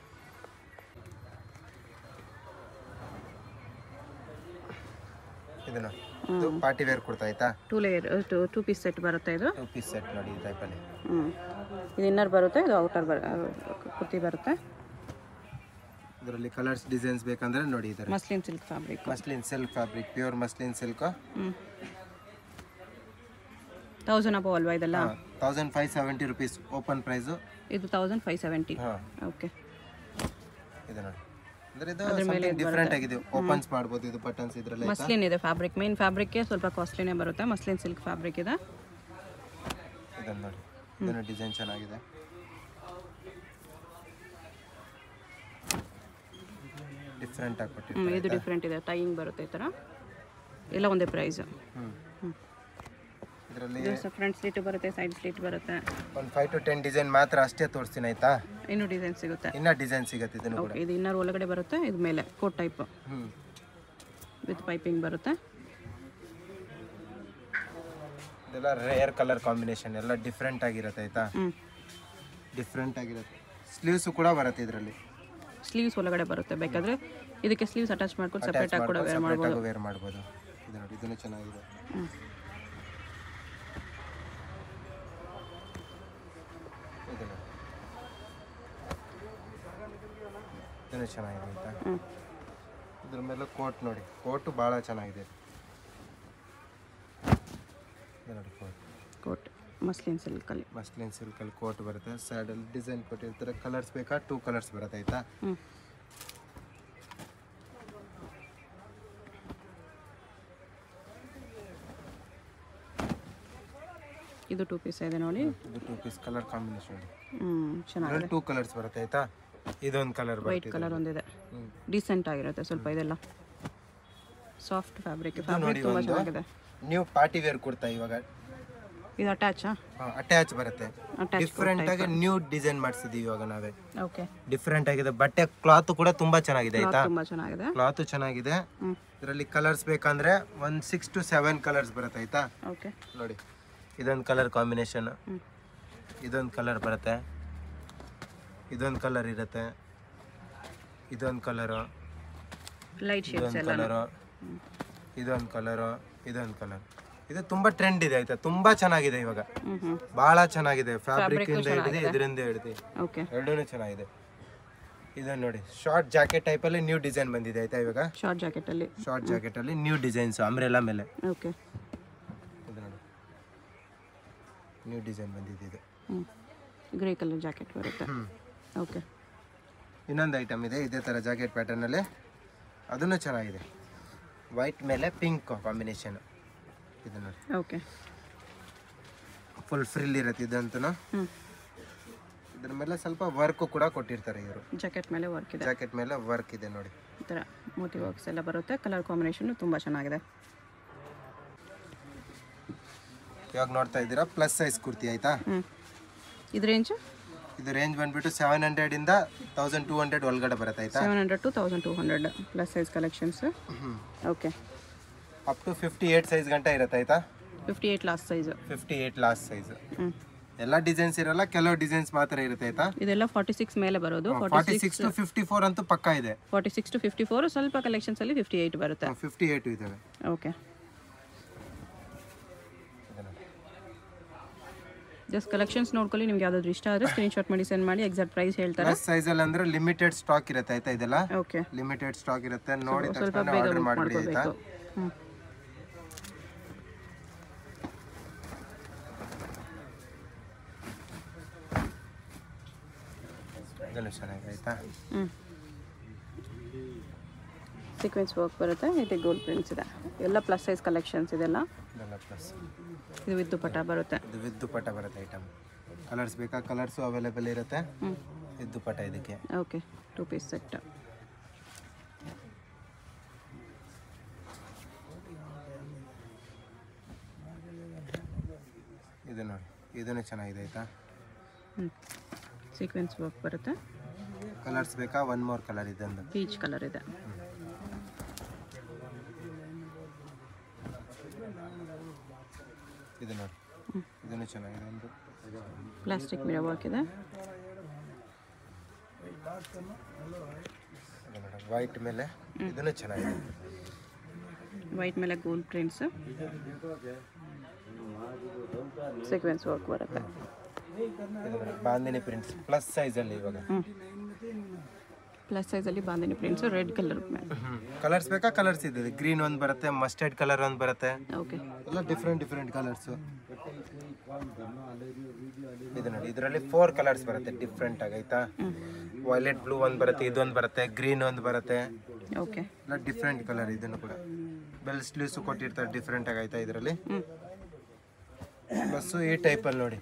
ಇದನ್ನ ಇದು ಪಾರ್ಟಿ ವೇರ್ ಕೊಡ್ತಾ ಆಯ್ತಾ two layer to two piece set ಬರುತ್ತೆ ಇದು ಟೂ ಪೀಸ್ ಸೆಟ್ ನೋಡಿ ಈ ಟೈಪಲ್ಲಿ ಹ್ಞೂ ಇದು ಇನ್ನರ್ ಬರುತ್ತೆ ಇದು ಔಟರ್ ಬರ ಕುರ್ತಿ ಬರುತ್ತೆ ಇದರಲ್ಲಿ ಕಲರ್ಸ್ ಡಿಸೈನ್ಸ್ ಬೇಕಂದ್ರೆ ನೋಡಿ ಇದರ muslin silk fabric muslin silk fabric pure muslin silk ಹ್ಞೂ ತೌಸಂಡ್ ಅಬೋ ಅಲ್ವಾ ಇದೆಲ್ಲ thousand five seventy rupees open price ಇದು ತೌಸಂಡ್ ಫೈವ್ ಸೆವೆಂಟಿ ಹಾಂ ಓಕೆ ಇದು ನೋಡಿ ಅಂದ್ರೆ ಇದು ಡಿಫ್ರೆಂಟ್ ಆಗಿದೆ ಓಪನ್ಸ್ ಮಾಡ್ಬೋದು ಇದು ಬಟನ್ಸ್ ಇದರಲ್ಲಿ ಮಸ್ಲಿನ್ ಇದೆ ಫ್ಯಾಬ್ರಿಕ್ ಮೇನ್ ಫ್ಯಾಬ್ರಿಕ್ಗೆ ಸ್ವಲ್ಪ ಕಾಸ್ಟ್ಲಿನೇ ಬರುತ್ತೆ ಮಸ್ಲಿನ್ ಸಿಲ್ಕ್ ಫ್ಯಾಬ್ರಿಕ್ ಇದೆ ಇದನ್ನ ನೋಡಿ ಇದನ್ನು ಡಿಸೈನ್ ಚೆನ್ನಾಗಿದೆ ಡಿಫ್ರೆಂಟ್ ಆಗಿ ಕೊಟ್ಟಿರ್ತಾರೆ ಹ್ಞೂ ಇದು ಡಿಫ್ರೆಂಟ್ ಇದೆ ಟೈಯಿಂಗ್ ಬರುತ್ತೆ ಈ ಥರ ಎಲ್ಲ ಒಂದೇ ಪ್ರೈಸ್ ಹ್ಮ್ ಹ್ಞೂ ಇದರಲ್ಲಿ ಇದು ಫ್ರಂಟ್ ಸ್ಲೀಟ್ ಬರುತ್ತೆ ಸೈಡ್ ಸ್ಲೀಟ್ ಬರುತ್ತೆ ಒಂದು ಫೈವ್ ಟು ಟೆನ್ ಡಿಸೈನ್ ಮಾತ್ರ ಅಷ್ಟೇ ತೋರಿಸ್ತೀನಿ ಆಯ್ತಾ ಇನ್ನೂ ಡಿಸೈನ್ ಸಿಗುತ್ತೆ ಇನ್ನ ಡಿಸೈನ್ ಸಿಗತ್ತೆ ಇದನ್ನು ಕೂಡ ಓಕೆ ಇದು ಇನ್ನರ್ ಒಳಗಡೆ ಬರುತ್ತೆ ಇದು ಮೇಲೆ coat type hmm with piping ಬರುತ್ತೆ ಇದೆಲ್ಲ ರೇರ್ ಕಲರ್ ಕಾಂಬಿನೇಷನ್ ಎಲ್ಲ ಡಿಫ್ರೆಂಟ್ ಆಗಿರುತ್ತೆ ಆಯ್ತಾ ಹ್ಞೂ ಡಿಫ್ರೆಂಟ್ ಆಗಿರುತ್ತೆ ಸ್ಲೀವ್ಸ್ ಕೂಡ ಬರುತ್ತೆ ಇದರಲ್ಲಿ ಸ್ಲೀವ್ಸ್ ಒಳಗಡೆ ಬರುತ್ತೆ ಬೇಕಾದರೆ ಇದಕ್ಕೆ ಸ್ಲೀವ್ಸ್ ಅಟ್ಯಾಚ್ ಮಾಡ್ಕೊಂಡು ಸಪ್ರೇಟಾಗಿ ಕೂಡ ವೇರ್ ಮಾಡ್ಬೋದು ವೇರ್ ಮಾಡ್ಬೋದು ಇದು ನೋಡಿ ಇದನ್ನು ಚೆನ್ನಾಗಿದೆ ಹ್ಞೂ ಇದು ನೋಡಿ ಇದನ್ನು ಚೆನ್ನಾಗಿದೆ ಆಯ್ತಾ ಹ್ಞೂ ಇದ್ರ ಮೇಲೆ ಕೋಟ್ ನೋಡಿ ಕೋಟು ಭಾಳ ಚೆನ್ನಾಗಿದೆ ಇದು ನೋಡಿ ಕೋಟ್ ಕೋಟ್ ಮಸ್ಲಿನ್ ಸಿಲ್ಕಲ್ಲಿ ಮಸ್ಲಿನ್ ಸಿಲ್ಕಲ್ಲಿ ಕೋಟ್ ಬರುತ್ತೆ ಸೈಡಲ್ಲಿ ಡಿಸೈನ್ ಕೊಟ್ಟಿರ್ತಾರೆ ಕಲರ್ಸ್ ಬೇಕಾ ಟೂ ಕಲರ್ಸ್ ಬರುತ್ತೆ ಆಯ್ತಾ ಹ್ಞೂ ಇದು ಟೂ ಪೀಸ್ ಇದೆ ನೋಡಿ ಇದು ಟೂ ಪೀಸ್ ಕಲರ್ ಕಾಂಬಿನೇಷನ್ ಹ್ಞೂ ಚೆನ್ನಾಗಿದೆ ಇದರಲ್ಲಿ ಟೂ ಕಲರ್ಸ್ ಬರುತ್ತೆ ಆಯ್ತಾ ಇದೊಂದು ಕಲರ್ ವೈಟ್ ಬರುತ್ತೆ ಕಲರ್ ಒಂದಿದೆ ಹ್ಮ್. ಡೀಸೆಂಟ್ ಆಗಿರುತ್ತೆ ಸ್ವಲ್ಪ ಇದೆಲ್ಲ ಸಾಫ್ಟ್ ಫ್ಯಾಬ್ರಿಕ್ ನೋಡಿ ಫ್ಯಾಬ್ರಿಕ್ ತುಂಬ ಒಂದು ಚೆನ್ನಾಗಿದೆ ನ್ಯೂ ಪಾರ್ಟಿ ವೇರ್ ಕುರ್ತಾ ಇವಾಗ ಇದು ಅಟ್ಯಾಚಾ ಅಟ್ಯಾಚ್ ಬರುತ್ತೆ ಅಟ್ಯಾಚ್ ಡಿಫ್ರೆಂಟ್ ಆಗಿ ನ್ಯೂ ಡಿಸೈನ್ ಮಾಡಿಸಿದೀವಿ ಇವಾಗ ನಾವೇ ಓಕೆ ಡಿಫ್ರೆಂಟ್ ಆಗಿದೆ ಬಟ್ಟೆ ಕ್ಲಾತ್ ಕೂಡ ತುಂಬಾ ಚೆನ್ನಾಗಿದೆ ಆಯ್ತಾ ತುಂಬ ಚೆನ್ನಾಗಿದೆ ಕ್ಲಾತ್ ಚೆನ್ನಾಗಿದೆ ಹ್ಞೂ ಇದರಲ್ಲಿ ಕಲರ್ಸ್ ಬೇಕಂದ್ರೆ ಒಂದು ಸಿಕ್ಸ್ ಟು ಸೆವೆನ್ ಕಲರ್ಸ್ ಬರುತ್ತೆ ಆಯ್ತಾ ಓಕೆ ನೋಡಿ ಇದೊಂದು ಕಲರ್ ಕಾಂಬಿನೇಷನ್ ಹ್ಞೂ ಇದೊಂದು ಕಲರ್ ಬರುತ್ತೆ ಇದೊಂದು ಕಲರ್ ಇರುತ್ತೆ ಇದೊಂದು ಕಲರು ಲೈಟ್ ಶೇಡ್ಸ್ ಇದೊಂದು ಎಲ್ಲ ಕಲರು ಇದೊಂದು ಕಲರು ಇದೊಂದು ಕಲರ್ ಇದು ತುಂಬಾ ಟ್ರೆಂಡ್ ಇದೆ ಆಯ್ತಾ ತುಂಬಾ ಚೆನ್ನಾಗಿದೆ ಇವಾಗ ಹ್ಞೂ ಹ್ಞೂ ಬಹಳ ಚೆನ್ನಾಗಿದೆ ಫ್ಯಾಬ್ರಿಕ್ ಇಂದ ಹಿಡಿದು ಇದರಿಂದ ಹಿಡಿದು ಓಕೆ ಎರಡೂ ಚೆನ್ನಾಗಿದೆ ಇದನ್ನ ನೋಡಿ ಶಾರ್ಟ್ ಜಾಕೆಟ್ ಟೈಪಲ್ಲಿ ನ್ಯೂ ಡಿಸೈನ್ ಬಂದಿದೆ ಆಯ್ತಾ ಇವಾಗ ಶಾರ್ಟ್ ಜಾಕೆಟಲ್ಲಿ ಶಾರ್ಟ್ ಜಾಕೆಟ್ ಅಲ್ಲಿ ನ್ಯೂ ಡಿಸೈನ್ಸ್ ಅಂಬ್ರೆಲಾ ಮೇಲೆ ಓಕೆ ಇದು ನೋಡಿ ನ್ಯೂ ಡಿಸೈನ್ ಬಂದಿದೆ ಇದು ಹ್ಞೂ ಗ್ರೇ ಕಲರ್ ಜಾಕೆಟ್ ಬರುತ್ತೆ ಹ್ಮ್. ಓಕೆ ಇನ್ನೊಂದು ಐಟಮ್ ಇದೆ ಇದೇ ಥರ ಜಾಕೆಟ್ ಪ್ಯಾಟರ್ನಲ್ಲಿ ಅದನ್ನು ಚೆನ್ನಾಗಿದೆ ವೈಟ್ ಮೇಲೆ ಪಿಂಕ್ ಕಾಂಬಿನೇಷನ್ ಇದು ನೋಡಿ ಓಕೆ ಫುಲ್ ಫ್ರಿಲ್ ಇರುತ್ತೆ ಇದಂತೂ ಹ್ಞೂ ಇದ್ರ ಮೇಲೆ ಸ್ವಲ್ಪ ವರ್ಕ್ ಕೂಡ ಕೊಟ್ಟಿರ್ತಾರೆ ಇವರು ಜಾಕೆಟ್ ಮೇಲೆ ವರ್ಕ್ ಇದೆ ಜಾಕೆಟ್ ಮೇಲೆ ವರ್ಕ್ ಇದೆ ನೋಡಿ ಈ ಥರ ಮೋತಿ ವರ್ಕ್ಸ್ ಎಲ್ಲ ಬರುತ್ತೆ ಕಲರ್ ಕಾಂಬಿನೇಷನ್ ತುಂಬ ಚೆನ್ನಾಗಿದೆ ಇವಾಗ ನೋಡ್ತಾ ಇದ್ದೀರಾ ಪ್ಲಸ್ ಸೈಜ್ ಕುರ್ತಿ ಆಯ್ತಾ ಹ್ಞೂ ಇದು ರೇಂಜ್ ಇದು ರೇಂಜ್ ಬಂದ್ಬಿಟ್ಟು ಸೆವೆನ್ ಹಂಡ್ರೆಡ್ ಇಂದ ತೌಸಂಡ್ ಟೂ ಹಂಡ್ರೆಡ್ ಒಳಗಡೆ ಬರುತ್ತೆ ಆಯ್ತಾ seven hundred to thousand two hundred plus size collections okay up to fifty eight size ಗಂಟ ಇರುತ್ತೆ ಆಯ್ತಾ fifty eight last size fifty eight last size ಹ್ಞೂ ಎಲ್ಲ ಡಿಸೈನ್ಸ್ ಇರಲ್ಲ ಕೆಲವು ಡಿಸೈನ್ಸ್ ಮಾತ್ರ ಇರುತ್ತೆ ಆಯ್ತಾ ಇದೆಲ್ಲ ಫಾರ್ಟಿ ಸಿಕ್ಸ್ ಮೇಲೆ ಬರೋದು forty six to fifty four ಅಂತೂ ಪಕ್ಕ ಇದೆ forty six to fifty four ಸ್ವಲ್ಪ ಕಲೆಕ್ಷನ್ಸಲ್ಲಿ ಫಿಫ್ಟಿ ಏಯ್ಟ್ ಬರುತ್ತೆ ಫಿಫ್ಟಿ ಏಟ್ ಇದಾವೆ ಓಕೆ ಜಸ್ಟ್ ಕಲೆಕ್ಷನ್ಸ್ ನೋಡ್ಕೊಳ್ಳಿ ನಿಮ್ಗೆ ಯಾವ್ದಾದ್ರು ಇಷ್ಟ ಆದರೆ ಸ್ಕ್ರೀನ್ಶಾಟ್ ಮಾಡಿ ಸೆಂಡ್ ಮಾಡಿ ಎಕ್ಸಾಕ್ಟ್ ಪ್ರೈಸ್ ಹೇಳ್ತಾರೆ ಪ್ಲಸ್ ಸೈಜ್ ಅಲ್ಲಿ ಅಂದ್ರೆ ಲಿಮಿಟೆಡ್ ಸ್ಟಾಕ್ ಇರುತ್ತೆ ಆಯ್ತಾ ಇದೆಲ್ಲ ಓಕೆ ಲಿಮಿಟೆಡ್ ಸ್ಟಾಕ್ ಇರುತ್ತೆ ನೋಡಿ ಸ್ವಲ್ಪ ತಕ್ಷಣ ಬೇಗ ಆರ್ಡರ್ ಬುಕ್ ಮಾಡ್ಬಿಡಿ ಆಯ್ತಾ ಮಾಡ್ಕೋಬೇಕು ಹ್ಞೂ ಇದನ್ನು ಚೆನ್ನಾಗಿದೆ ಆಯ್ತಾ ಹ್ಞೂ ಸೀಕ್ವೆನ್ಸ್ ವರ್ಕ್ ಬರುತ್ತೆ ಇದು ಗೋಲ್ಡ್ ಪ್ರಿಂಟ್ಸ್ ಇದೆ ಎಲ್ಲ ಪ್ಲಸ್ ಸೈಜ್ ಕಲೆಕ್ಷನ್ಸ್ ಇದೆಲ್ಲ ಇದೆಲ್ಲ ಪ್ಲಸ್ ಇದು ವಿದ್ದು ಪಟ ಬರುತ್ತೆ ಇದು ವಿದ್ದು ಪಟ ಬರುತ್ತೆ ಐಟಮ್ ಕಲರ್ಸ್ ಬೇಕಾ ಕಲರ್ಸು ಅವೈಲೇಬಲ್ ಇರುತ್ತೆ ಹ್ಞೂ ವಿದ್ದು ಪಟ ಇದಕ್ಕೆ ಓಕೆ ಟೂ ಪೀಸ್ ಸೆಟ್ ಇದು ನೋಡಿ ಇದನ್ನು ಚೆನ್ನಾಗಿದೆ ಆಯ್ತಾ ಹ್ಞೂ ಸೀಕ್ವೆನ್ಸ್ ವರ್ಕ್ ಬರುತ್ತೆ ಕಲರ್ಸ್ ಬೇಕಾ ಒನ್ ಮೋರ್ ಕಲರ್ ಇದೊಂದು ಪೀಚ್ ಕಲರ್ ಇದೆ ಇದು ನೋಡಿ ಇದನ್ನು ಚೆನ್ನಾಗಿದೆ ಒಂದು ಪ್ಲಾಸ್ಟಿಕ್ ಮಿರ ವರ್ಕ್ ಇದೆ ವೈಟ್ ಮೇಲೆ ಇದನ್ನು ಚೆನ್ನಾಗಿದೆ ವೈಟ್ ಮೇಲೆ ಗೋಲ್ಡ್ ಪ್ರಿಂಟ್ಸ್ ಸೀಕ್ವೆನ್ಸ್ ವರ್ಕ್ ಬರುತ್ತೆ ಇದು ನೋಡಿ, ಬಾಂದಿನಿ ಪ್ರಿಂಟ್ಸ್ ಪ್ಲಸ್ ಸೈಜಲ್ಲಿ ಇವಾಗ ಹ್ಞೂ ಪ್ಲಸ್ ಸೈಜಲ್ಲಿ ಬಾಂದಿನಿ ಪ್ರಿಂಟ್ಸು ರೆಡ್ ಕಲರ್ ಮೇಲೆ ಕಲರ್ಸ್ ಬೇಕಾ ಕಲರ್ಸ್ ಇದೆ ಗ್ರೀನ್ ಒಂದು ಬರುತ್ತೆ ಮಸ್ಟರ್ಡ್ ಕಲರ್ ಒಂದು ಬರುತ್ತೆ ಓಕೆ ಎಲ್ಲ ಡಿಫ್ರೆಂಟ್ ಡಿಫ್ರೆಂಟ್ ಕಲರ್ಸು ಇದು ನೋಡಿ ಇದರಲ್ಲಿ ಫೋರ್ ಕಲರ್ಸ್ ಬರುತ್ತೆ ಡಿಫ್ರೆಂಟ್ ಆಗಿ ಆಯ್ತಾ ವೈಲೆಟ್ ಬ್ಲೂ ಒಂದು ಬರುತ್ತೆ ಇದೊಂದು ಬರುತ್ತೆ ಗ್ರೀನ್ ಒಂದು ಬರುತ್ತೆ ಓಕೆ ಎಲ್ಲ ಡಿಫ್ರೆಂಟ್ ಕಲರ್ ಇದನ್ನು ಕೂಡ ಬೆಲ್ ಸ್ಲೀವ್ಸ್ ಕೊಟ್ಟಿರ್ತಾರೆ ಡಿಫ್ರೆಂಟ್ ಆಗಿ ಆಯ್ತಾ ಇದರಲ್ಲಿ ಹ್ಞೂ ಬಸ್ಸು ಈ ಟೈಪಲ್ಲಿ ನೋಡಿ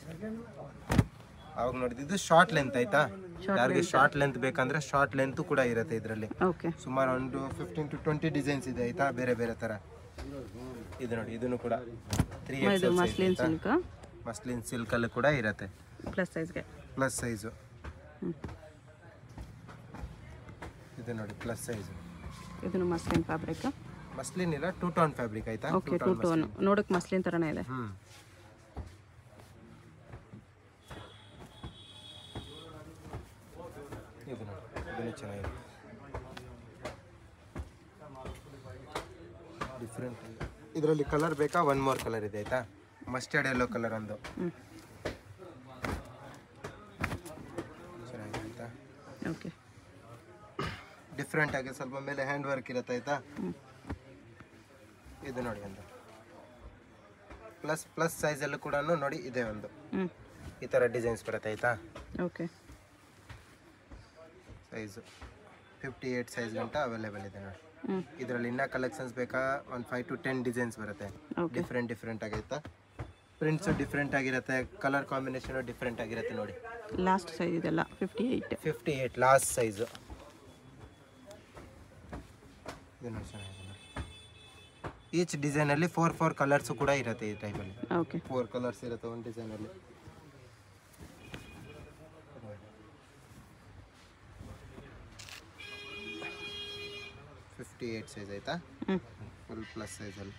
ಅವಾಗ ನೋಡಿದ್ದು ಇದು ಶಾರ್ಟ್ ಲೆಂತ್ ಆಯ್ತಾ ಯಾರಿಗೆ ಶಾರ್ಟ್ ಲೆಂತ್ ಬೇಕಂದ್ರೆ ಶಾರ್ಟ್ ಲೆಂತ್ ಕೂಡ ಇರುತ್ತೆ ಇದರಲ್ಲಿ ಓಕೆ ಸುಮಾರು ಒಂದು ಫಿಫ್ಟೀನ್ ಟು ಟ್ವೆಂಟಿ ಡಿಸೈನ್ಸ್ ಇದೆ ಆಯ್ತಾ ಬೇರೆ ಬೇರೆ ತರ ಇದು ನೋಡಿ ಇದನ್ನು ಕೂಡ ತ್ರೀ ಇದು ಮಸ್ಲಿನ್ ಸಿಲ್ಕ್ ಮಸ್ಲಿನ್ ಸಿಲ್ಕ್ ಅಲ್ಲಿ ಕೂಡ ಇರುತ್ತೆ ಪ್ಲಸ್ ಸೈಜ್ಗೆ ಪ್ಲಸ್ ಸೈಜು ಹ್ಞೂ ಇದು ನೋಡಿ ಪ್ಲಸ್ ಸೈಜು ಇದನ್ನು ಮಸ್ಲಿನ್ ಫ್ಯಾಬ್ರಿಕ್ ಮಸ್ಲಿನ್ ಇಲ್ಲ ಟೂ ಟೋನ್ ಫ್ಯಾಬ್ರಿಕ್ ಆಯ್ತಾ ಓಕೆ ಟೂ ಟೋನ್ ನೋಡೋಕೆ ಮಸ್ಲಿನ್ ಥರನೇ ಇದೆ ಹ್ಮ್ ಇದು ನೋಡಿ ಇದನ್ನು ಚೆನ್ನಾಗಿದೆ ಡಿಫ್ರೆಂಟ್ ಇದರಲ್ಲಿ ಕಲರ್ ಬೇಕಾ ಒನ್ ಮೋರ್ ಕಲರ್ ಇದೆ ಆಯ್ತಾ ಮಸ್ಟರ್ಡ್ ಎಲ್ಲೋ ಕಲರ್ ಒಂದು ಹ್ಞೂ ಚೆನ್ನಾಗಿದೆ ಆಯ್ತಾ ಓಕೆ ಡಿಫ್ರೆಂಟ್ ಆಗಿ ಸ್ವಲ್ಪ ಮೇಲೆ ಹ್ಯಾಂಡ್ ವರ್ಕ್ ಇರುತ್ತೆ ಆಯ್ತಾ ಹ್ಞೂ ಇದು ನೋಡಿ ಒಂದು ಪ್ಲಸ್ ಪ್ಲಸ್ ಸೈಜಲ್ಲೂ ಕೂಡ ನೋಡಿ ಇದೆ ಒಂದು ಹ್ಞೂ ಈ ಥರ ಡಿಸೈನ್ಸ್ ಬರುತ್ತೆ ಆಯ್ತಾ okay size fifty eight size ಗಂಟ ಅವೈಲೇಬಲ್ ಇದೆ ನೋಡಿ ಹ್ಞೂ ಇದರಲ್ಲಿ ಇನ್ನೂ ಕಲೆಕ್ಷನ್ಸ್ ಬೇಕಾ ಒಂದು ಫೈವ್ ಟು ಟೆನ್ ಡಿಸೈನ್ಸ್ ಬರುತ್ತೆ ಓಕೆ ಡಿಫ್ರೆಂಟ್ ಡಿಫ್ರೆಂಟ್ ಆಗೈತಾ ಪ್ರಿಂಟ್ಸು ಡಿಫ್ರೆಂಟ್ ಆಗಿರುತ್ತೆ ಕಲರ್ ಕಾಂಬಿನೇಷನು ಡಿಫ್ರೆಂಟ್ ಆಗಿರುತ್ತೆ ನೋಡಿ ಲಾಸ್ಟ್ ಸೈಜ್ ಇದೆಲ್ಲ fifty eight fifty eight last size ಇದು ನೋಡಿ ಚೆನ್ನಾಗಿದೆ ಈಚ್ ಡಿಸೈನಲ್ಲಿ ಫೋರ್ ಫೋರ್ ಕಲರ್ಸು ಕೂಡ ಇರುತ್ತೆ ಈ ಟೈಪಲ್ಲಿ ಓಕೆ ಫೋರ್ ಕಲರ್ಸ್ ಇರುತ್ತೆ ಒಂದು ಡಿಸೈನಲ್ಲಿ ಫಿಫ್ಟಿ ಏಯ್ಟ್ ಸೈಜ್ ಆಯ್ತಾ ಹ್ಞೂ ಫುಲ್ ಪ್ಲಸ್ ಸೈಜಲ್ಲಿ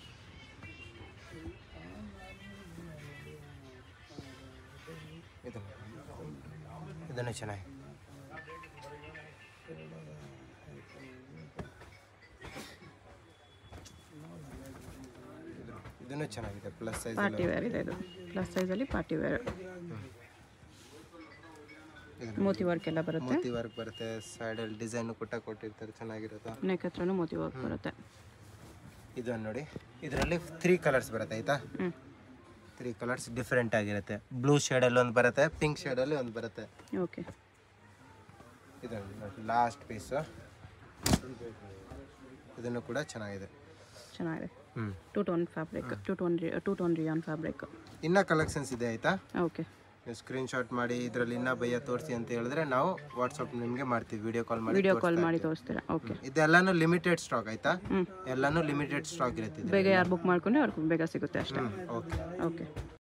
ಇದು ಇದನ್ನು ಚೆನ್ನಾಗಿ ಇದು- ಇದನ್ನು ಚೆನ್ನಾಗಿದೆ ಪ್ಲಸ್ ಸೈಜ್ ಪಾರ್ಟಿ ವೇರ್ ಇದೆ ಇದು ಪ್ಲಸ್ ಸೈಜಲ್ಲಿ ಪಾರ್ಟಿ ವೇರ್ ಮೋತಿ ವರ್ಕ್ ಎಲ್ಲ ಬರುತ್ತೆ ಮೋತಿ ವರ್ಕ್ ಬರುತ್ತೆ ಸೈಡಲ್ಲಿ ಡಿಸೈನ್ ಕೊಟ್ಟ ಕೊಟ್ಟಿರ್ತಾರೆ ಚೆನ್ನಾಗಿರುತ್ತೆ ನೆಕ್ ಹತ್ರನೂ ಮೋತಿ ವರ್ಕ್ ಬರುತ್ತೆ ಇದು ನೋಡಿ ಇದರಲ್ಲಿ ತ್ರೀ ಕಲರ್ಸ್ ಬರುತ್ತೆ ಆಯ್ತಾ ಹ್ಞೂ ತ್ರೀ ಕಲರ್ಸ್ ಡಿಫ್ರೆಂಟ್ ಆಗಿರುತ್ತೆ ಬ್ಲೂ ಶೇಡಲ್ಲಿ ಒಂದು ಬರುತ್ತೆ ಪಿಂಕ್ ಶೇಡಲ್ಲಿ ಒಂದು ಬರುತ್ತೆ ಓಕೆ ಇದು ನೋಡಿ ಲಾಸ್ಟ್ ಪೀಸು ಇದನ್ನು ಕೂಡ ಚೆನ್ನಾಗಿದೆ ಚೆನ್ನಾಗಿದೆ ಹ್ಞೂ two tone fabric two tone two tone rayon fabric ಇನ್ನೂ ಕಲೆಕ್ಷನ್ಸ್ ಇದೆ ಆಯಿತಾ ಓಕೆ ನೀವು ಸ್ಕ್ರೀನ್ಶಾಟ್ ಮಾಡಿ ಇದರಲ್ಲಿ ಇನ್ನೂ ಭಯ ತೋರಿಸಿ ಅಂತ ಹೇಳಿದ್ರೆ ನಾವು ವಾಟ್ಸಪ್ ನಿಮಗೆ ಮಾಡ್ತೀವಿ ವಿಡಿಯೋ ಕಾಲ್ ಮಾಡಿ ವಿಡಿಯೋ ಕಾಲ್ ಮಾಡಿ ತೋರಿಸ್ತೀರಾ ಓಕೆ ಇದೆಲ್ಲಾನು ಲಿಮಿಟೆಡ್ ಸ್ಟಾಕ್ ಆಯ್ತಾ ಹ್ಞೂ ಎಲ್ಲಾನು ಲಿಮಿಟೆಡ್ ಸ್ಟಾಕ್ ಇರುತ್ತೆ ಬೇಗ ಯಾರು ಬುಕ್ ಮಾಡ್ಕೊಂಡ್ರೆ ಅವ್ರಿಗೆ ಬೇಗ ಸಿಗುತ್ತೆ ಅಷ್ಟೇ ಓಕೆ ಓಕೆ